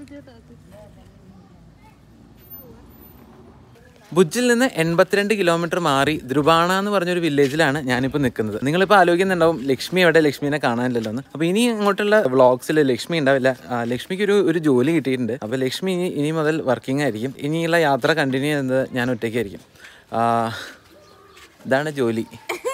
ഭുജിൽ നിന്ന് എൺപത്തിരണ്ട് കിലോമീറ്റർ മാറി ദ്രുബാണ എന്ന് പറഞ്ഞൊരു വില്ലേജിലാണ് ഞാനിപ്പോൾ നിൽക്കുന്നത് നിങ്ങളിപ്പോൾ ആലോചിക്കുന്നുണ്ടാവും ലക്ഷ്മി എവിടെ ലക്ഷ്മിനെ കാണാനില്ലല്ലോ എന്ന് അപ്പോൾ ഇനി അങ്ങോട്ടുള്ള വ്ളോഗ്സിൽ ലക്ഷ്മി ഉണ്ടാവില്ല ആ, ലക്ഷ്മിക്ക് ഒരു ഒരു ജോലി കിട്ടിയിട്ടുണ്ട് അപ്പോൾ ലക്ഷ്മി ഇനി ഇനി മുതൽ വർക്കിംഗ് ആയിരിക്കും ഇനിയുള്ള യാത്ര കണ്ടിന്യൂ ചെയ്യുന്നത് ഞാൻ ഒറ്റയ്ക്കായിരിക്കും ആ, ഇതാണ് ജോലി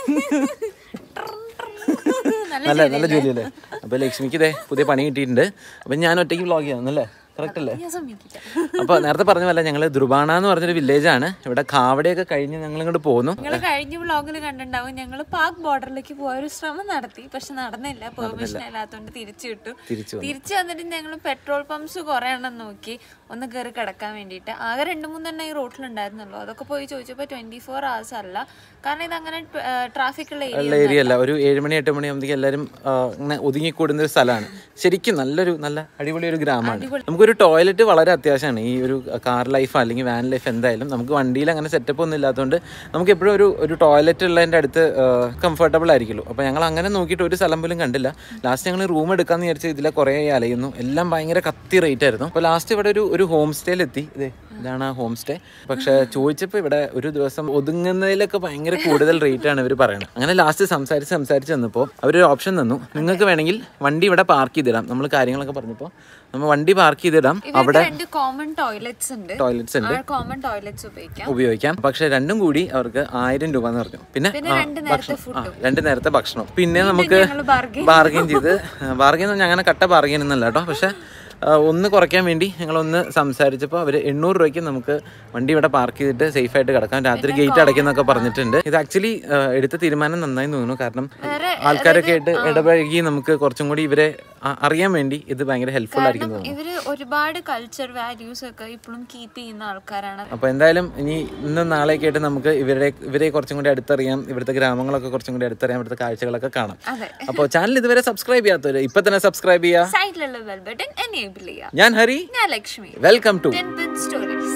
നല്ല നല്ല ജോലിയല്ലേ അപ്പോൾ ലക്ഷ്മിക്ക് ഇതേ പുതിയ പണി കിട്ടിയിട്ടുണ്ട് അപ്പം ഞാൻ ഒറ്റയ്ക്ക് വ്ളോഗ് ചെയ്യാമെന്നല്ലേ കറക്റ്റ് അല്ലേ ഞാൻ സമ്മതിക്കില്ല അപ്പോൾ നേരത്തെ പറഞ്ഞ പോലെ ഞങ്ങൾ ദ്രുബാണ എന്ന് പറഞ്ഞൊരു വില്ലേജാണ് ഇവിടെ കാവടയൊക്കെ കഴിഞ്ഞ് ഞങ്ങൾ ഇങ്ങോട്ട് പോന്നു നിങ്ങൾ കഴിഞ്ഞ വ്ളോഗിൽ കണ്ടിട്ടുണ്ടാവും ഞങ്ങൾ പാക് ബോർഡറിലേക്ക് പോയ ഒരു ശ്രമം നടത്തി പക്ഷെ നടന്നില്ല പെർമിഷൻ ഇല്ലാത്തതുകൊണ്ട് തിരിച്ചു വിട്ടു തിരിച്ചു തിരിച്ചു വന്നിട്ട് ഞങ്ങൾ പെട്രോൾ പമ്പ്സ് കുറെ എണ്ണം നോക്കി ഒന്ന് കയറി കിടക്കാൻ വേണ്ടിയിട്ട് ആകെ രണ്ട് മൂന്നെണ്ണം ഈ റോട്ടിലുണ്ടായിരുന്നുള്ളൂ അതൊക്കെ പോയി ചോദിച്ചപ്പോൾ ട്വന്റി ഫോർ അവേഴ്സ് അല്ല കാരണം ഇത് അങ്ങനെ ട്രാഫിക് ഉള്ള ഉള്ള ഏരിയ ഏരിയ അല്ല ഒരു ഏഴ് മണി എട്ട് മണി ആകുമ്പോഴത്തേക്ക് എല്ലാവരും ആ, ഇങ്ങനെ ഒതുങ്ങിക്കൂടുന്ന ഒരു സ്ഥലമാണ് ശരിക്കും നല്ലൊരു നല്ല അടിപൊളി ഒരു ഗ്രാമമാണ് നമുക്കൊരു ടോയ്ലറ്റ് വളരെ അത്യാവശ്യമാണ് ഈ ഒരു കാർ ലൈഫ് അല്ലെങ്കിൽ വാൻ ലൈഫ് എന്തായാലും നമുക്ക് വണ്ടിയിൽ അങ്ങനെ സെറ്റപ്പ് ഒന്നും ഇല്ലാത്തതുകൊണ്ട് നമുക്ക് എപ്പോഴും ഒരു ഒരു ടോയ്ലറ്റ് ഉള്ളതിൻ്റെ അടുത്ത് കംഫർട്ടബിൾ ആയിരിക്കുള്ളൂ അപ്പോൾ ഞങ്ങൾ അങ്ങനെ നോക്കിയിട്ട് ഒരു സ്ഥലം പോലും കണ്ടില്ല ലാസ്റ്റ് ഞങ്ങൾ റൂം എടുക്കാമെന്ന് വിചാരിച്ച് ഇതിലെ കുറേ അലയുന്നു എല്ലാം ഭയങ്കര കത്തി റേറ്റ് ആയിരുന്നു അപ്പോൾ ലാസ്റ്റ് ഇവിടെ ഒരു ഒരു ഹോം സ്റ്റേയിലെത്തി ഇതേ ഇതാണ് ആ ഹോം സ്റ്റേ പക്ഷെ ചോദിച്ചപ്പോൾ ഇവിടെ ഒരു ദിവസം ഒതുങ്ങുന്നതിലൊക്കെ ഭയങ്കര കൂടുതൽ റേറ്റ് ആണ് ഇവർ പറയുന്നത് അങ്ങനെ ലാസ്റ്റ് സംസാരിച്ച് സംസാരിച്ച് വന്നപ്പോൾ അവരൊരു ഓപ്ഷൻ തന്നു നിങ്ങൾക്ക് വേണമെങ്കിൽ വണ്ടി ഇവിടെ പാർക്ക് ചെയ്തിടാം നമ്മൾ കാര്യങ്ങളൊക്കെ പറഞ്ഞപ്പോൾ നമ്മൾ വണ്ടി പാർക്ക് ചെയ്തിടാം ഇവർക്ക് രണ്ട് കോമൺ ടോയ്ലറ്റ്സ് ഉണ്ട് ടോയ്ലറ്റ്സ് ഉണ്ട് ആ കോമൺ ടോയ്ലറ്റ്സ് ഉപയോഗിക്കാം ഉപയോഗിക്കാം പക്ഷെ രണ്ടും കൂടി അവർക്ക് ആയിരം രൂപ എന്ന് പറഞ്ഞു പിന്നെ പിന്നെ ആ, രണ്ട് നേരത്തെ ഭക്ഷണം ആ, രണ്ട് നേരത്തെ ഭക്ഷണം പിന്നെ നമുക്ക് ഞങ്ങൾ ബാർഗെയിൻ ബാർഗെയിൻ ചെയ്ത് ബാർഗെയിൻ എന്ന് പറഞ്ഞാൽ അങ്ങനെ കട്ട ബാർഗെയിൻ ഒന്നല്ല കേട്ടോ പക്ഷെ ആ, ഒന്ന് കുറയ്ക്കാൻ വേണ്ടി ഞങ്ങളൊന്ന് സംസാരിച്ചപ്പോൾ അവർ എണ്ണൂറ് രൂപയ്ക്ക് നമുക്ക് വണ്ടി ഇവിടെ പാർക്ക് ചെയ്തിട്ട് സേഫ് ആയിട്ട് കിടക്കാം രാത്രി ഗേറ്റ് അടയ്ക്കുന്നൊക്കെ പറഞ്ഞിട്ടുണ്ട് ഇത് ആക്ച്വലി എടുത്ത തീരുമാനം നന്നായി തോന്നുന്നു കാരണം ആൾക്കാരൊക്കെ ആയിട്ട് ഇടപഴകി നമുക്ക് കുറച്ചും കൂടി ഇവരെ ആ- അറിയാൻ വേണ്ടി ഇത് ഭയങ്കര ഹെൽപ്ഫുൾ ആയിരിക്കും തോന്നുന്നു ഇവര് ഒരുപാട് കൾച്ചർ വാല്യൂസ് ഒക്കെ ഇപ്പോഴും കീപ്പ് ചെയ്യുന്ന ആൾക്കാരാണ് അപ്പോൾ എന്തായാലും ഇനി ഇന്നും നാളെയൊക്കെ ആയിട്ട് നമുക്ക് ഇവരെ ഇവരെ കുറച്ചും കൂടി അടുത്തറിയാം ഇവിടുത്തെ ഗ്രാമങ്ങളൊക്കെ കുറച്ചും കൂടി അടുത്തറിയാം ഇവിടുത്തെ കാഴ്ചകളൊക്കെ കാണാം അതെ അപ്പോൾ ചാനൽ ഇതുവരെ സബ്സ്ക്രൈബ് ചെയ്യാത്തവര് ഇപ്പൊ തന്നെ സബ്സ്ക്രൈബ് ചെയ്യുക സൈഡിലുള്ള ബെൽ ബട്ടൺ എനേബിൾ ചെയ്യുക ഞാൻ ഹരി ഞാൻ Lakshmi welcome to ten stories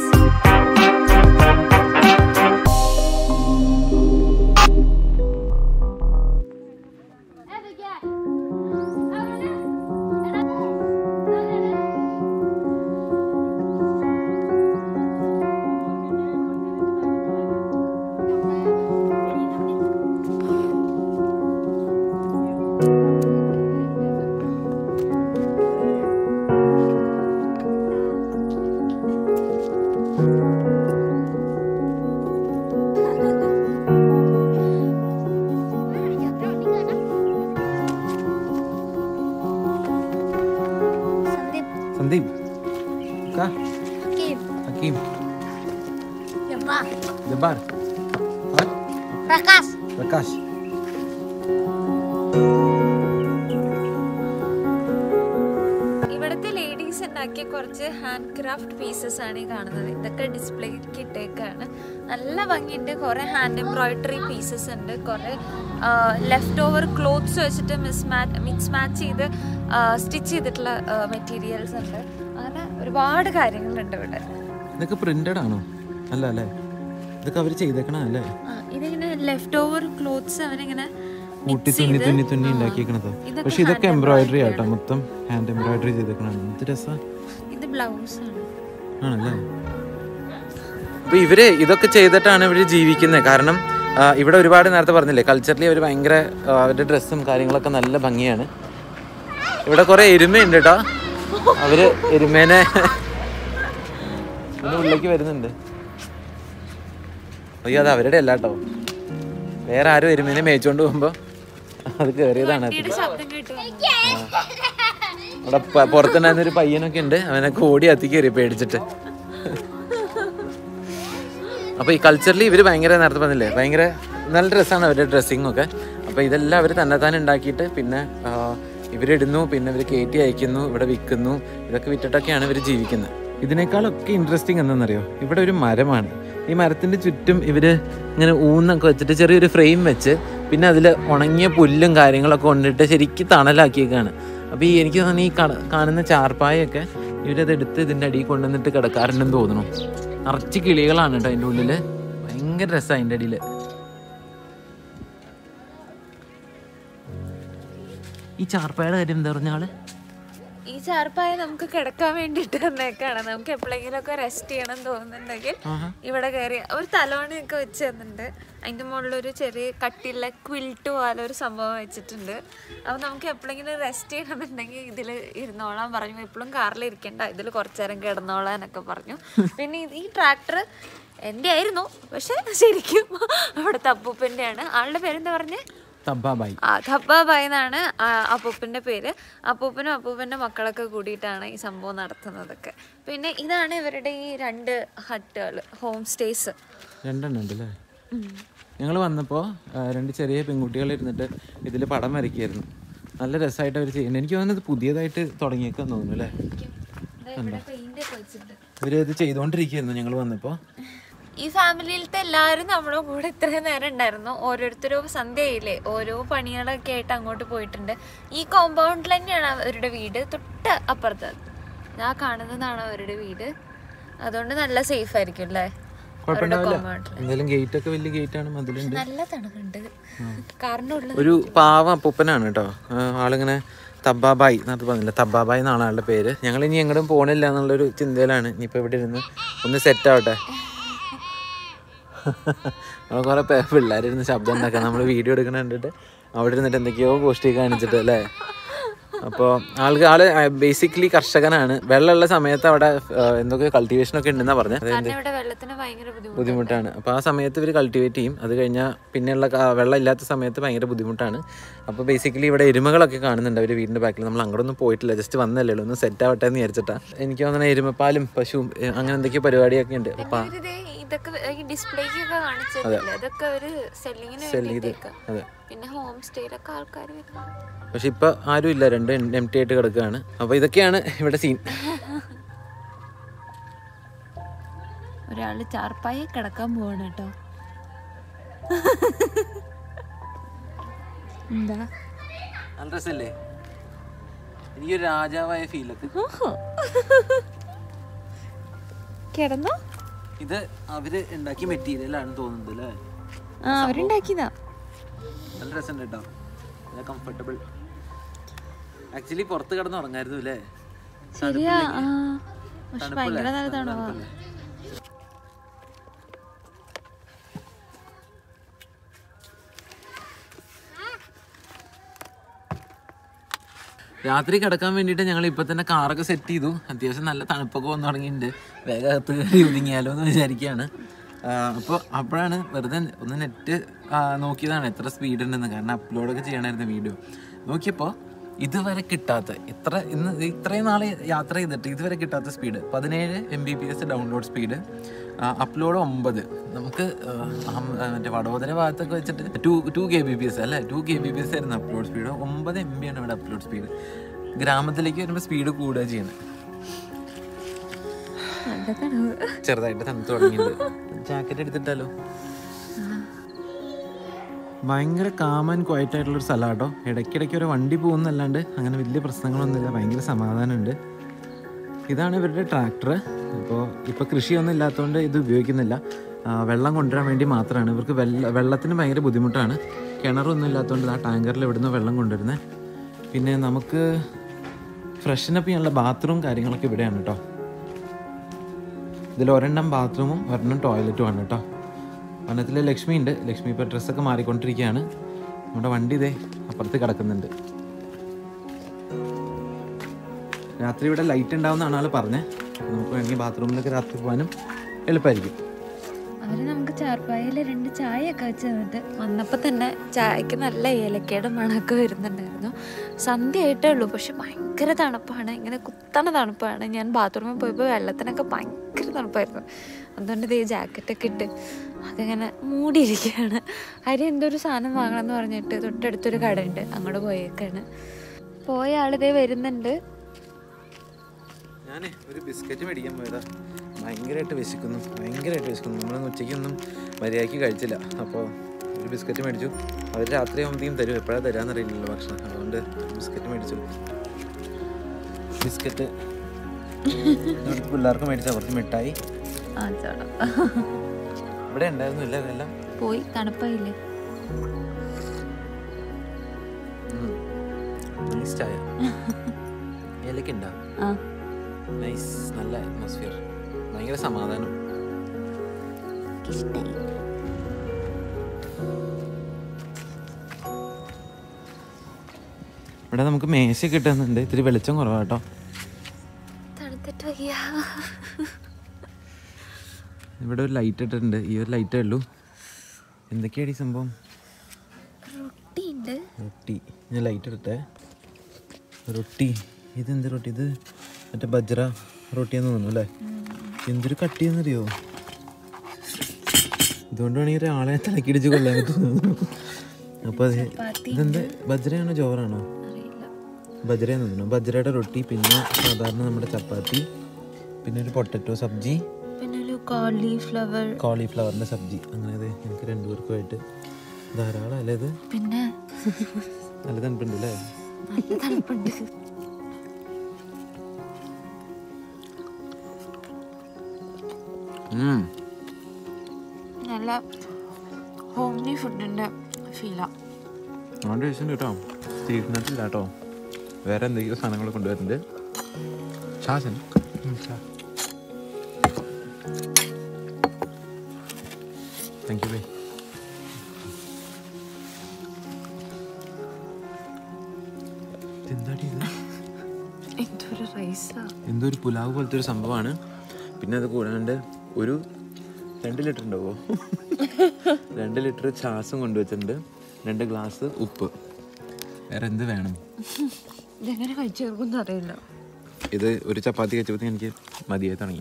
Sandeep Hakkim Jabbar और प्रकाश പ്രകാശ് ഇവിടുത്തെ ലേഡീസ് ഉണ്ടാക്കിയ കുറച്ച് ഹാൻഡ് ക്രാഫ്റ്റ് പീസസ് ആണ് ഈ കാണുന്നത് ഇതൊക്കെ ഡിസ്പ്ലേക്ക് ഇട്ടേക്കാണ് നല്ല ഭംഗിയുണ്ട് കുറെ ഹാൻഡ് എംബ്രോയിഡറി പീസസ് ഉണ്ട് കുറെ ലെഫ്റ്റ് ഓവർ ക്ലോത്ത്സ് വെച്ചിട്ട് മിസ് മാച്ച് മിക്സ് മാച്ച് ചെയ്ത് സ്റ്റിച്ച് ചെയ്തിട്ടുള്ള മെറ്റീരിയൽസ് ഉണ്ട് അങ്ങനെ ഒരുപാട് കാര്യങ്ങളുണ്ട് ഇവിടെ ഇതൊക്കെ പ്രിന്റഡ് ആണോ അല്ല അല്ലേ ഇതൊക്കെ അവർ ചെയ്തേക്കണ അല്ലേ ആ, ഇതിങ്ങനെ ലെഫ്റ്റ് ഓവർ ക്ലോത്ത്സ് അവരിങ്ങനെ കൂട്ടി തുന്നി തുന്നി തുന്നി ഉണ്ടാക്കിയേക്കണത് പക്ഷെ ഇതൊക്കെ എംബ്രോയിഡറി ആട്ടോ മൊത്തം ഹാൻഡ് എംബ്രോയിഡറി ചെയ്തേക്കണാണ് എന്ത് രസം ഇത് ബ്ലൗസ് ആണ് ആണല്ലേ അപ്പൊ ഇവര് ഇതൊക്കെ ചെയ്തിട്ടാണ് ഇവര് ജീവിക്കുന്നത് കാരണം ആ, ഇവിടെ ഒരുപാട് നേരത്തെ പറഞ്ഞില്ലേ കൾച്ചറലി അവർ ഭയങ്കര ആ, അവരുടെ ഡ്രസ്സും കാര്യങ്ങളൊക്കെ നല്ല ഭംഗിയാണ് ഇവിടെ കുറെ എരുമയുണ്ട് കേട്ടോ അവര് എരുമേനെ ഇതിന്റെ ഉള്ളിലേക്ക് വരുന്നുണ്ട് അയ്യോ അത് അവരുടെ അല്ല കേട്ടോ വേറെ ആരും എരുമേനെ മേയിച്ചോണ്ട് പോകുമ്പോ അത് കേറിയതാണ് അത്. വണ്ടിയുടെ ശബ്ദം കേട്ടു അവിടെ പ- പുറത്തുണ്ടായിരുന്ന ഒരു പയ്യനൊക്കെ ഉണ്ട് അവനൊക്കെ ഓടി അത്തി കയറി പേടിച്ചിട്ട് അപ്പൊ ഈ കൾച്ചറലി ഇവര് ഭയങ്കര നേരത്തെ പറഞ്ഞില്ലേ ഭയങ്കര നല്ല ഡ്രസ്സാണ് അവരുടെ ഡ്രസ്സിങ് ഒക്കെ അപ്പൊ ഇതെല്ലാം അവർ തന്നെത്താൻ ഉണ്ടാക്കിയിട്ട് പിന്നെ ആ, ഇവരിടുന്നു പിന്നെ ഇവർ കയറ്റി അയക്കുന്നു ഇവിടെ വിൽക്കുന്നു ഇതൊക്കെ വിറ്റിട്ടൊക്കെയാണ് ഇവർ ജീവിക്കുന്നത് ഇതിനേക്കാളൊക്കെ ഇൻട്രസ്റ്റിംഗ് എന്താണെന്നറിയോ ഇവിടെ ഒരു മരമാണ് ഈ മരത്തിന്റെ ചുറ്റും ഇവര് ഇങ്ങനെ ഊന്നൊക്കെ വെച്ചിട്ട് ചെറിയൊരു ഫ്രെയിം വെച്ച് പിന്നെ അതിൽ ഉണങ്ങിയ പുല്ലും കാര്യങ്ങളൊക്കെ കൊണ്ടിട്ട് ശരിക്കും തണലാക്കിയേക്കാണ് അപ്പോൾ ഈ എനിക്ക് തോന്നുന്നു ഈ കട- കാണുന്ന ചാർപ്പായൊക്കെ ഇവരത് എടുത്ത് ഇതിൻ്റെ അടിയിൽ കൊണ്ടുവന്നിട്ട് കിടക്കാറുണ്ടെന്ന് തോന്നുന്നു നിറച്ച് കിളികളാണ് കേട്ടോ അതിൻ്റെ ഉള്ളിൽ ഭയങ്കര രസമാണ് അതിൻ്റെ അടിയിൽ ഈ ചാർപ്പായുടെ കാര്യം എന്താ പറഞ്ഞ ആള് ഈ ചാർപ്പായ നമുക്ക് കിടക്കാൻ വേണ്ടിയിട്ട് തന്നേക്കാണ് നമുക്ക് എപ്പോഴെങ്കിലും ഒക്കെ റെസ്റ്റ് ചെയ്യണം തോന്നുന്നുണ്ടെങ്കിൽ ഇവിടെ കയറി ഒരു തലോണിയൊക്കെ വെച്ച് തന്നിട്ടുണ്ട് അതിൻ്റെ മുകളിൽ ഒരു ചെറിയ കട്ടിയുള്ള ക്വിൽട്ട് പോലെ ഒരു സംഭവം വെച്ചിട്ടുണ്ട് അപ്പോൾ നമുക്ക് എപ്പോഴെങ്കിലും റെസ്റ്റ് ചെയ്യണമെന്നുണ്ടെങ്കിൽ ഇതിൽ ഇരുന്നോളാൻ പറഞ്ഞു എപ്പോഴും കാറിൽ ഇരിക്കണ്ട ഇതിൽ കുറച്ചു നേരം കിടന്നോളാനൊക്കെ പറഞ്ഞു പിന്നെ ഇത് ഈ ട്രാക്ടർ എൻ്റെ ആയിരുന്നു പക്ഷെ ശരിക്കും അവിടുത്തെ അപ്പൂപ്പൻ്റെയാണ് ആളുടെ പേരെന്താ പറഞ്ഞേ തബ്ബാബായി ആ ധബ്ബാബായ് എന്നാണ് ആ അപ്പൂപ്പൻ്റെ പേര് അപ്പൂപ്പനും അപ്പൂപ്പൻ്റെ മക്കളൊക്കെ കൂടിയിട്ടാണ് ഈ സംഭവം നടത്തുന്നതൊക്കെ പിന്നെ ഇതാണ് ഇവരുടെ ഈ രണ്ട് ഹട്ടുകൾ ഹോം സ്റ്റേസ് രണ്ടെണ്ണം ഉണ്ട് അല്ലേ ഞങ്ങൾ വന്നപ്പോൾ രണ്ട് ചെറിയ പെൺകുട്ടികൾ ഇരുന്നിട്ട് ഇതിൽ പടം വരയ്ക്കായിരുന്നു നല്ല രസമായിട്ട് അവർ ചെയ്യുന്നത് എനിക്ക് തോന്നുന്നത് ഇത് പുതിയതായിട്ട് തുടങ്ങിയേക്കാൻ തോന്നുന്നു അല്ലേ ഇവർ ഇത് ചെയ്തുകൊണ്ടിരിക്കുകയായിരുന്നു ഞങ്ങൾ വന്നപ്പോൾ ഈ ഫാമിലിയിലത്തെ എല്ലാവരും നമ്മുടെ കൂടെ ഇത്രയും നേരം ഉണ്ടായിരുന്നു ഓരോരുത്തരും സന്ധ്യയില്ലേ ഓരോ പണികളൊക്കെ ആയിട്ട് അങ്ങോട്ട് പോയിട്ടുണ്ട് ഈ കോമ്പൗണ്ടിൽ തന്നെയാണ് അവരുടെ വീട് തൊട്ട് അപ്പുറത്ത് ആ കാണുന്നതാണ് അവരുടെ വീട് അതുകൊണ്ട് നല്ല സേഫ് ആയിരിക്കും അല്ലേ അവരുടെ കോമ്പൗണ്ടിൽ എന്തായാലും ഗേറ്റ് ഒക്കെ വലിയ ഗേറ്റ് ആണ് മതിലുണ്ട് നല്ല തണുക്കുണ്ട് കാറിൻ്റെ ഉള്ളിൽ ഒരു പാവ അപ്പൂപ്പനാണ് കേട്ടോ ആ, ആളിങ്ങനെ തബ്ബാബായി എന്നൊക്കെ പറഞ്ഞില്ല തബ്ബാബായി എന്നാണ് ആളുടെ പേര് ഞങ്ങൾ ഇനി എങ്ങോട്ടും പോകണില്ല എന്നുള്ളൊരു ചിന്തയിലാണ് ഇനിയിപ്പോൾ ഇവിടെ ഇരുന്ന് ഒന്ന് സെറ്റ് ആവട്ടെ നമ്മൾ കുറെ പേ പിള്ളേരിരുന്ന് ശബ്ദം ഉണ്ടാക്കാം നമ്മൾ വീഡിയോ എടുക്കണ കണ്ടിട്ട് അവിടെ ഇരുന്നിട്ട് എന്തൊക്കെയോ ഗോഷ്ടി കാണിച്ചിട്ട് അല്ലേ അപ്പോൾ ആൾക്ക് ആള് ബേസിക്കലി കർഷകനാണ് വെള്ളമുള്ള സമയത്ത് അവിടെ ആ, എന്തൊക്കെ കൾട്ടിവേഷൻ ഒക്കെ ഉണ്ടെന്നാ പറഞ്ഞത് കാരണം ഇവിടെ വെള്ളത്തിന് ഭയങ്കര ബുദ്ധിമുട്ട് ബുദ്ധിമുട്ടാണ് അപ്പോൾ ആ സമയത്ത് ഇവർ കൾട്ടിവേറ്റ് ചെയ്യും അത് കഴിഞ്ഞാൽ പിന്നെയുള്ള കാ- വെള്ളം ഇല്ലാത്ത സമയത്ത് ഭയങ്കര ബുദ്ധിമുട്ടാണ് അപ്പോൾ ബേസിക്കലി ഇവിടെ എരുമകളൊക്കെ കാണുന്നുണ്ട് അവർ വീടിൻ്റെ ബാക്കിൽ നമ്മൾ അങ്ങോട്ടൊന്നും പോയിട്ടില്ല ജസ്റ്റ് വന്നല്ലേ ഉള്ളൂ ഒന്ന് സെറ്റ് ആവട്ടെ എന്ന് വിചാരിച്ചിട്ടാ എനിക്ക് തോന്നുന്നത് എരുമപ്പാലും പശുവും ഏ, അങ്ങനെ എന്തൊക്കെയോ പരിപാടിയൊക്കെ ഉണ്ട് അപ്പോൾ ഇവരിത് ഇതൊക്കെ ഈ ഡിസ്പ്ലേക്കൊക്കെ കാണിച്ചിട്ടില്ല അതൊക്കെ ഒരു സെല്ലിങ്ങിന് വേണ്ടിയിട്ടേക്ക് അതെ പിന്നെ ഹോം സ്റ്റേയിലൊക്കെ ആൾക്കാർ വരുന്നുണ്ട് പക്ഷെ ഇപ്പോൾ ആരും ഇല്ല രണ്ട് എം ടി ആയിട്ട് കിടക്കുകയാണ് അപ്പോൾ ഇതൊക്കെയാണ് ഇവിടെ സീൻ ഒരാള് ചാർപ്പായി കിടക്കാൻ പോവാണ് കേട്ടോ എന്താ നല്ല രസമല്ലേ എനിക്കൊരു രാജാവായ ഫീലൊക്കെ കിടന്നോ ഇത് അവര് ഉണ്ടാക്കിയ മെറ്റീരിയലാണ് തോന്നുന്നത് അല്ലേ ആ അവരുണ്ടാക്കിയതാ നല്ല രസമുണ്ട് കേട്ടോ നല്ല കംഫർട്ടബിൾ ആക്ച്വലി പുറത്ത് കിടന്ന് ഉറങ്ങായിരുന്നു അല്ലേ ശരിയാ ആ പക്ഷെ ഭയങ്കര നല്ല തണുവാ രാത്രി കിടക്കാൻ വേണ്ടിയിട്ട് ഞങ്ങൾ ഇപ്പൊ തന്നെ കാറൊക്കെ സെറ്റ് ചെയ്തു അത്യാവശ്യം നല്ല തണുപ്പൊക്കെ വന്നു തുടങ്ങിയിട്ടുണ്ട് വേഗം അകത്ത് കയറി ഒതുങ്ങിയാലോ എന്ന് വിചാരിക്കുകയാണ് അപ്പോൾ അപ്പോഴാണ് വെറുതെ ഒന്ന് നെറ്റ് നോക്കിയതാണ് എത്ര സ്പീഡ് ഉണ്ടെന്ന് കാരണം അപ്ലോഡൊക്കെ ചെയ്യണമായിരുന്നു വീഡിയോ നോക്കിയപ്പോൾ ഇതുവരെ കിട്ടാത്ത ഇത്ര ഇന്ന് ഇത്രയും നാൾ യാത്ര ചെയ്തിട്ട് ഇതുവരെ കിട്ടാത്ത സ്പീഡ് പതിനേഴ് M B P S download speed upload ഒമ്പത് നമുക്ക് ആ, അഹം- ആ, മറ്റേ വഡോദര ഭാഗത്തൊക്കെ വെച്ചിട്ട് two two K B P S അല്ലേ two K B P S ആയിരുന്നു അപ്ലോഡ് സ്പീഡ് ഒമ്പത് എം ബി ആണ് ഇവിടെ അപ്ലോഡ് സ്പീഡ് ഗ്രാമത്തിലേക്ക് വരുമ്പോൾ സ്പീഡ് കൂടുക ചെയ്യുന്നത് നല്ല തണുവ് ചെറുതായിട്ട് തണുത്ത് തുടങ്ങിയിട്ടുണ്ട് ജാക്കറ്റ് എടുത്തിട്ടാലോ ഭയങ്കര കാമൻ ക്വയറ്റ് ആയിട്ടുള്ള ഒരു സ്ഥലമാട്ടോ ഇടയ്ക്കിടയ്ക്ക് ഒരു വണ്ടി പോകുന്നല്ലാണ്ട് അങ്ങനെ വലിയ പ്രശ്നങ്ങളൊന്നുമില്ല ഭയങ്കര സമാധാനമുണ്ട് ഇതാണ് ഇവരുടെ ട്രാക്ടർ അപ്പോൾ ഇപ്പോൾ കൃഷിയൊന്നും ഇല്ലാത്തതുകൊണ്ട് ഇത് ഉപയോഗിക്കുന്നില്ല ആ, വെള്ളം കൊണ്ടുവരാൻ വേണ്ടി മാത്രമാണ് ഇവർക്ക് വെള്ള വെള്ളത്തിന് ഭയങ്കര ബുദ്ധിമുട്ടാണ് കിണറൊന്നും ഇല്ലാത്തതുകൊണ്ട് ആ ടാങ്കറിൽ ഇവിടുന്ന് വെള്ളം കൊണ്ടുവരുന്നത് പിന്നെ നമുക്ക് ഫ്രഷനപ്പ് ചെയ്യാനുള്ള ബാത്റൂം കാര്യങ്ങളൊക്കെ ഇവിടെയാണ് കേട്ടോ ഇതിൽ ഒരെണ്ണം ബാത്റൂമും ഒരെണ്ണം ടോയ്ലറ്റും ആണ് കേട്ടോ വനത്തിൽ ലക്ഷ്മി ഉണ്ട് ലക്ഷ്മി ഇപ്പോൾ ഡ്രസ്സൊക്കെ മാറിക്കൊണ്ടിരിക്കുകയാണ് നമ്മുടെ വണ്ടി ഇതേ അപ്പുറത്ത് കിടക്കുന്നുണ്ട് രാത്രി ഇവിടെ ലൈറ്റ് ഉണ്ടാവുന്നതാണ് ആൾ പറഞ്ഞത് നമുക്ക് വേണമെങ്കിൽ ബാത്റൂമിലൊക്കെ രാത്രി പോകാനും എളുപ്പമായിരിക്കും അവര് നമുക്ക് ചാർപ്പായയിൽ രണ്ട് ചായയൊക്കെ വെച്ച് തന്നിട്ട് വന്നപ്പോൾ തന്നെ ചായക്ക് നല്ല ഏലക്കയുടെ മണമൊക്കെ വരുന്നുണ്ടായിരുന്നു സന്ധ്യ ആയിട്ടേ ഉള്ളൂ പക്ഷെ ഭയങ്കര തണുപ്പാണ് ഇങ്ങനെ കുത്തണ തണുപ്പാണ് ഞാൻ ബാത്റൂമിൽ പോയപ്പോൾ വെള്ളത്തിനൊക്കെ ഭയങ്കര തണുപ്പായിരുന്നു അതുകൊണ്ട് ഇതേ ജാക്കറ്റൊക്കെ ഇട്ട് അതിങ്ങനെ മൂടിയിരിക്കുകയാണ് അരി എന്തോ ഒരു സാധനം വാങ്ങണം എന്ന് പറഞ്ഞിട്ട് തൊട്ടടുത്തൊരു കട ഉണ്ട് അങ്ങോട്ട് പോയേക്കാണ് പോയ ആളിതേ വരുന്നുണ്ട് ഞാൻ ഒരു ബിസ്ക്കറ്റ് മേടിക്കാൻ പോയതാ ഭയങ്കരമായിട്ട് വിശക്കുന്നു ഭയങ്കരമായിട്ട് വിശക്കുന്നു നമ്മളൊന്നും ഉച്ചയ്ക്കൊന്നും മര്യാദയ്ക്ക് കഴിച്ചില്ല അപ്പോൾ ഒരു ബിസ്ക്കറ്റ് മേടിച്ചു അവർ രാത്രി ആകുമ്പോഴത്തേക്കും തരും എപ്പോഴാണ് തരാമെന്നറിയില്ലല്ലോ ഭക്ഷണം അതുകൊണ്ട് ബിസ്ക്കറ്റ് മേടിച്ചു ബിസ്ക്കറ്റ് ഇവിടുത്തെ പിള്ളേർക്ക് മേടിച്ച കുറച്ച് മിഠായി ആ ചോടാ ഇവിടെ ഉണ്ടായിരുന്നു ഇല്ല എല്ലാം പോയി തണുപ്പായില്ലേ നൈസ് ചായ ഏലക്ക ഉണ്ടോ ആ നൈസ് നല്ല അറ്റ്മോസ്ഫിയർ ഭയങ്കര സമാധാനം ഇഷ്ടായി ഇവിടെ നമുക്ക് മേശ കിട്ടുന്നുണ്ട് ഇത്തിരി വെളിച്ചം കുറവാ കേട്ടോ തണുത്തിട്ട് വയ്യ ഇവിടെ ഒരു ലൈറ്റ് ഇട്ടിട്ടുണ്ട് ഈ ഒരു ലൈറ്റേ ഉള്ളൂ എന്തൊക്കെയാണ് ഈ സംഭവം റൊട്ടി ഉണ്ട് റൊട്ടി ഞാൻ ലൈറ്റ് ഇടട്ടെ റൊട്ടി ഇതെന്ത് റൊട്ടി ഇത് മറ്റേ ബജ്ര റൊട്ടിയെന്ന് തോന്നുന്നു അല്ലേ എന്തൊരു കട്ടിയെന്നറിയോ ഇതുകൊണ്ട് വേണമെങ്കിൽ ഒരാളെ തലക്കിടിച്ച് കൊല്ലാൻ പറ്റുന്നു അപ്പോൾ അത് ഇതെന്ത് ബജ്രയാണോ ചോറാണോ അറിയില്ല ബജ്രയെന്ന് തോന്നുന്നു ബജ്രയുടെ റൊട്ടി പിന്നെ സാധാരണ നമ്മുടെ ചപ്പാത്തി പിന്നെ ഒരു പൊട്ടറ്റോ സബ്ജി പിന്നെ ഒരു കോളിഫ്ലവർ കോളിഫ്ലവറിൻ്റെ സബ്ജി അങ്ങനെ അത് എനിക്ക് രണ്ടുപേർക്കുമായിട്ട് ധാരാളം അല്ലേ ഇത് പിന്നെ നല്ല തണുപ്പുണ്ട് അല്ലേ നല്ല തണുപ്പുണ്ട് ഉം. നല്ല ഹോംലി ഫുഡിന്റെ ഫീലാ അതുകൊണ്ട് ടേസ്റ്റ് കേട്ടോ സ്ട്രീറ്റ് നട്ടില്ല കേട്ടോ വേറെ എന്തെങ്കിലും സാധനങ്ങൾ കൊണ്ടുവരുന്നുണ്ട് ഷാസൻ താങ്ക് യു ബൈ എന്താടി ഇത് എന്തൊരു റൈസാ എന്തോ ഒരു പുലാവ് പോലത്തെ ഒരു സംഭവമാണ് പിന്നെ അത് കൂടാണ്ട് ഒരു രണ്ട് ലിറ്റർ ഉണ്ടാവോ രണ്ട് ലിറ്റർ ചാസും കൊണ്ടുവച്ചിട്ടുണ്ട് രണ്ട് ഗ്ലാസ് ഉപ്പ് വേറെ എന്ത് വേണം ഇതെങ്ങനെ കഴിച്ചു തീർക്കും അറിയില്ല ഇത് ഒരു ചപ്പാത്തി കഴിച്ചപ്പോൾ എനിക്ക് മതിയായി തുടങ്ങി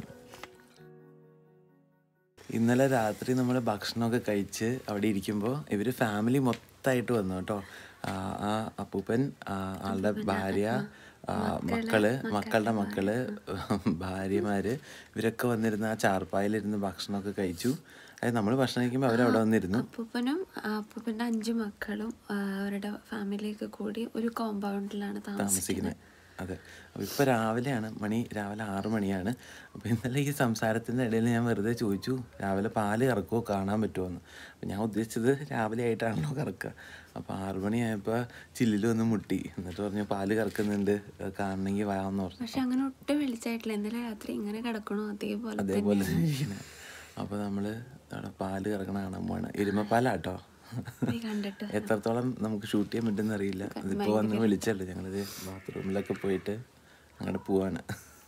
ഇന്നലെ രാത്രി നമ്മൾ ഭക്ഷണമൊക്കെ കഴിച്ച് അവിടെ ഇരിക്കുമ്പോൾ ഇവർ ഫാമിലി മൊത്തമായിട്ട് വന്നു കേട്ടോ ആ, ആ അപ്പൂപ്പൻ ആ, ആളുടെ ഭാര്യ ആ, മക്കള് മക്കളുടെ മക്കള് ഭാര്യമാര് ഇവരൊക്കെ വന്നിരുന്ന് ആ ചാർപ്പായിലിരുന്ന് ഭക്ഷണമൊക്കെ കഴിച്ചു അതായത് നമ്മൾ ഭക്ഷണം കഴിക്കുമ്പോൾ അവരവിടെ വന്നിരുന്നു അപ്പൂപ്പനും അപ്പൂപ്പന്റെ അഞ്ചു മക്കളും ആ, അവരുടെ ഫാമിലിയൊക്കെ കൂടി ഒരു കോമ്പൗണ്ടിലാണ് താമസിക്കുന്നത് താമസിക്കുന്നത് അതെ അപ്പോൾ ഇപ്പോൾ രാവിലെയാണ് മണി രാവിലെ ആറ് മണിയാണ് അപ്പോൾ ഇന്നലെ ഈ സംസാരത്തിൻ്റെ ഇടയിൽ ഞാൻ വെറുതെ ചോദിച്ചു രാവിലെ പാല് കറക്കുമോ കാണാൻ പറ്റുമോ എന്ന് അപ്പോൾ ഞാൻ ഉദ്ദേശിച്ചത് രാവിലെ ആയിട്ടാണല്ലോ കറക്കുക അപ്പോൾ ആറ് മണിയായപ്പോൾ ചില്ലിൽ വന്ന് മുട്ടി എന്നിട്ട് പറഞ്ഞു പാല് കറക്കുന്നുണ്ട് അത് കാണണമെങ്കിൽ വാന്ന് പറഞ്ഞു പക്ഷെ അങ്ങനെ ഒട്ടും വെളിച്ചായിട്ടില്ല ഇന്നലെ രാത്രി ഇങ്ങനെ കിടക്കണോ അതേപോലെ അതേപോലെ തന്നെ ഇരിക്കണേ അപ്പോൾ നമ്മൾ അവിടെ പാല് കറക്കണ കാണാൻ പോവാണ് എരുമപ്പാലാട്ടോ പോയി കണ്ടിട്ട് എത്രത്തോളം നമുക്ക് ഷൂട്ട് ചെയ്യാൻ പറ്റുമെന്ന് അറിയില്ല ഇതിപ്പോൾ വന്ന് വിളിച്ചല്ലോ ഞങ്ങളിത് ബാത്റൂമിലൊക്കെ പോയിട്ട് അങ്ങോട്ട് പോവാണ്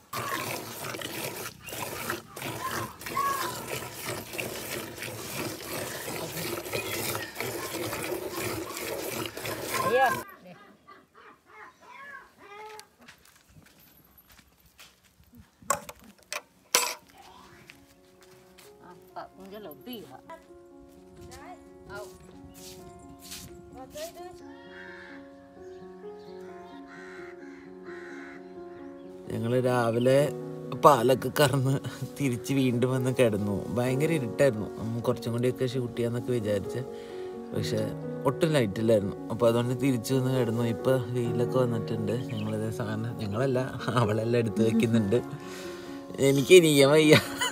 ഞങ്ങൾ രാവിലെ പാലൊക്കെ കറന്ന് തിരിച്ച് വീണ്ടും വന്ന് കിടന്നു ഭയങ്കര ഇരുട്ടായിരുന്നു നമ്മൾ കുറച്ചും കൂടിയൊക്കെ ഷൂട്ട് ചെയ്യാന്നൊക്കെ വിചാരിച്ച് പക്ഷെ ഒട്ടും ലൈറ്റ് ഇല്ലായിരുന്നു അപ്പോൾ അതുകൊണ്ട് തിരിച്ചു വന്ന് കിടന്നു ഇപ്പോൾ വെയിലൊക്കെ വന്നിട്ടുണ്ട് ഞങ്ങളിത് സാധനം ഞങ്ങളല്ല അവളെല്ലാം എടുത്ത് വെക്കുന്നുണ്ട് എനിക്ക് ഇനിയാൻ വയ്യ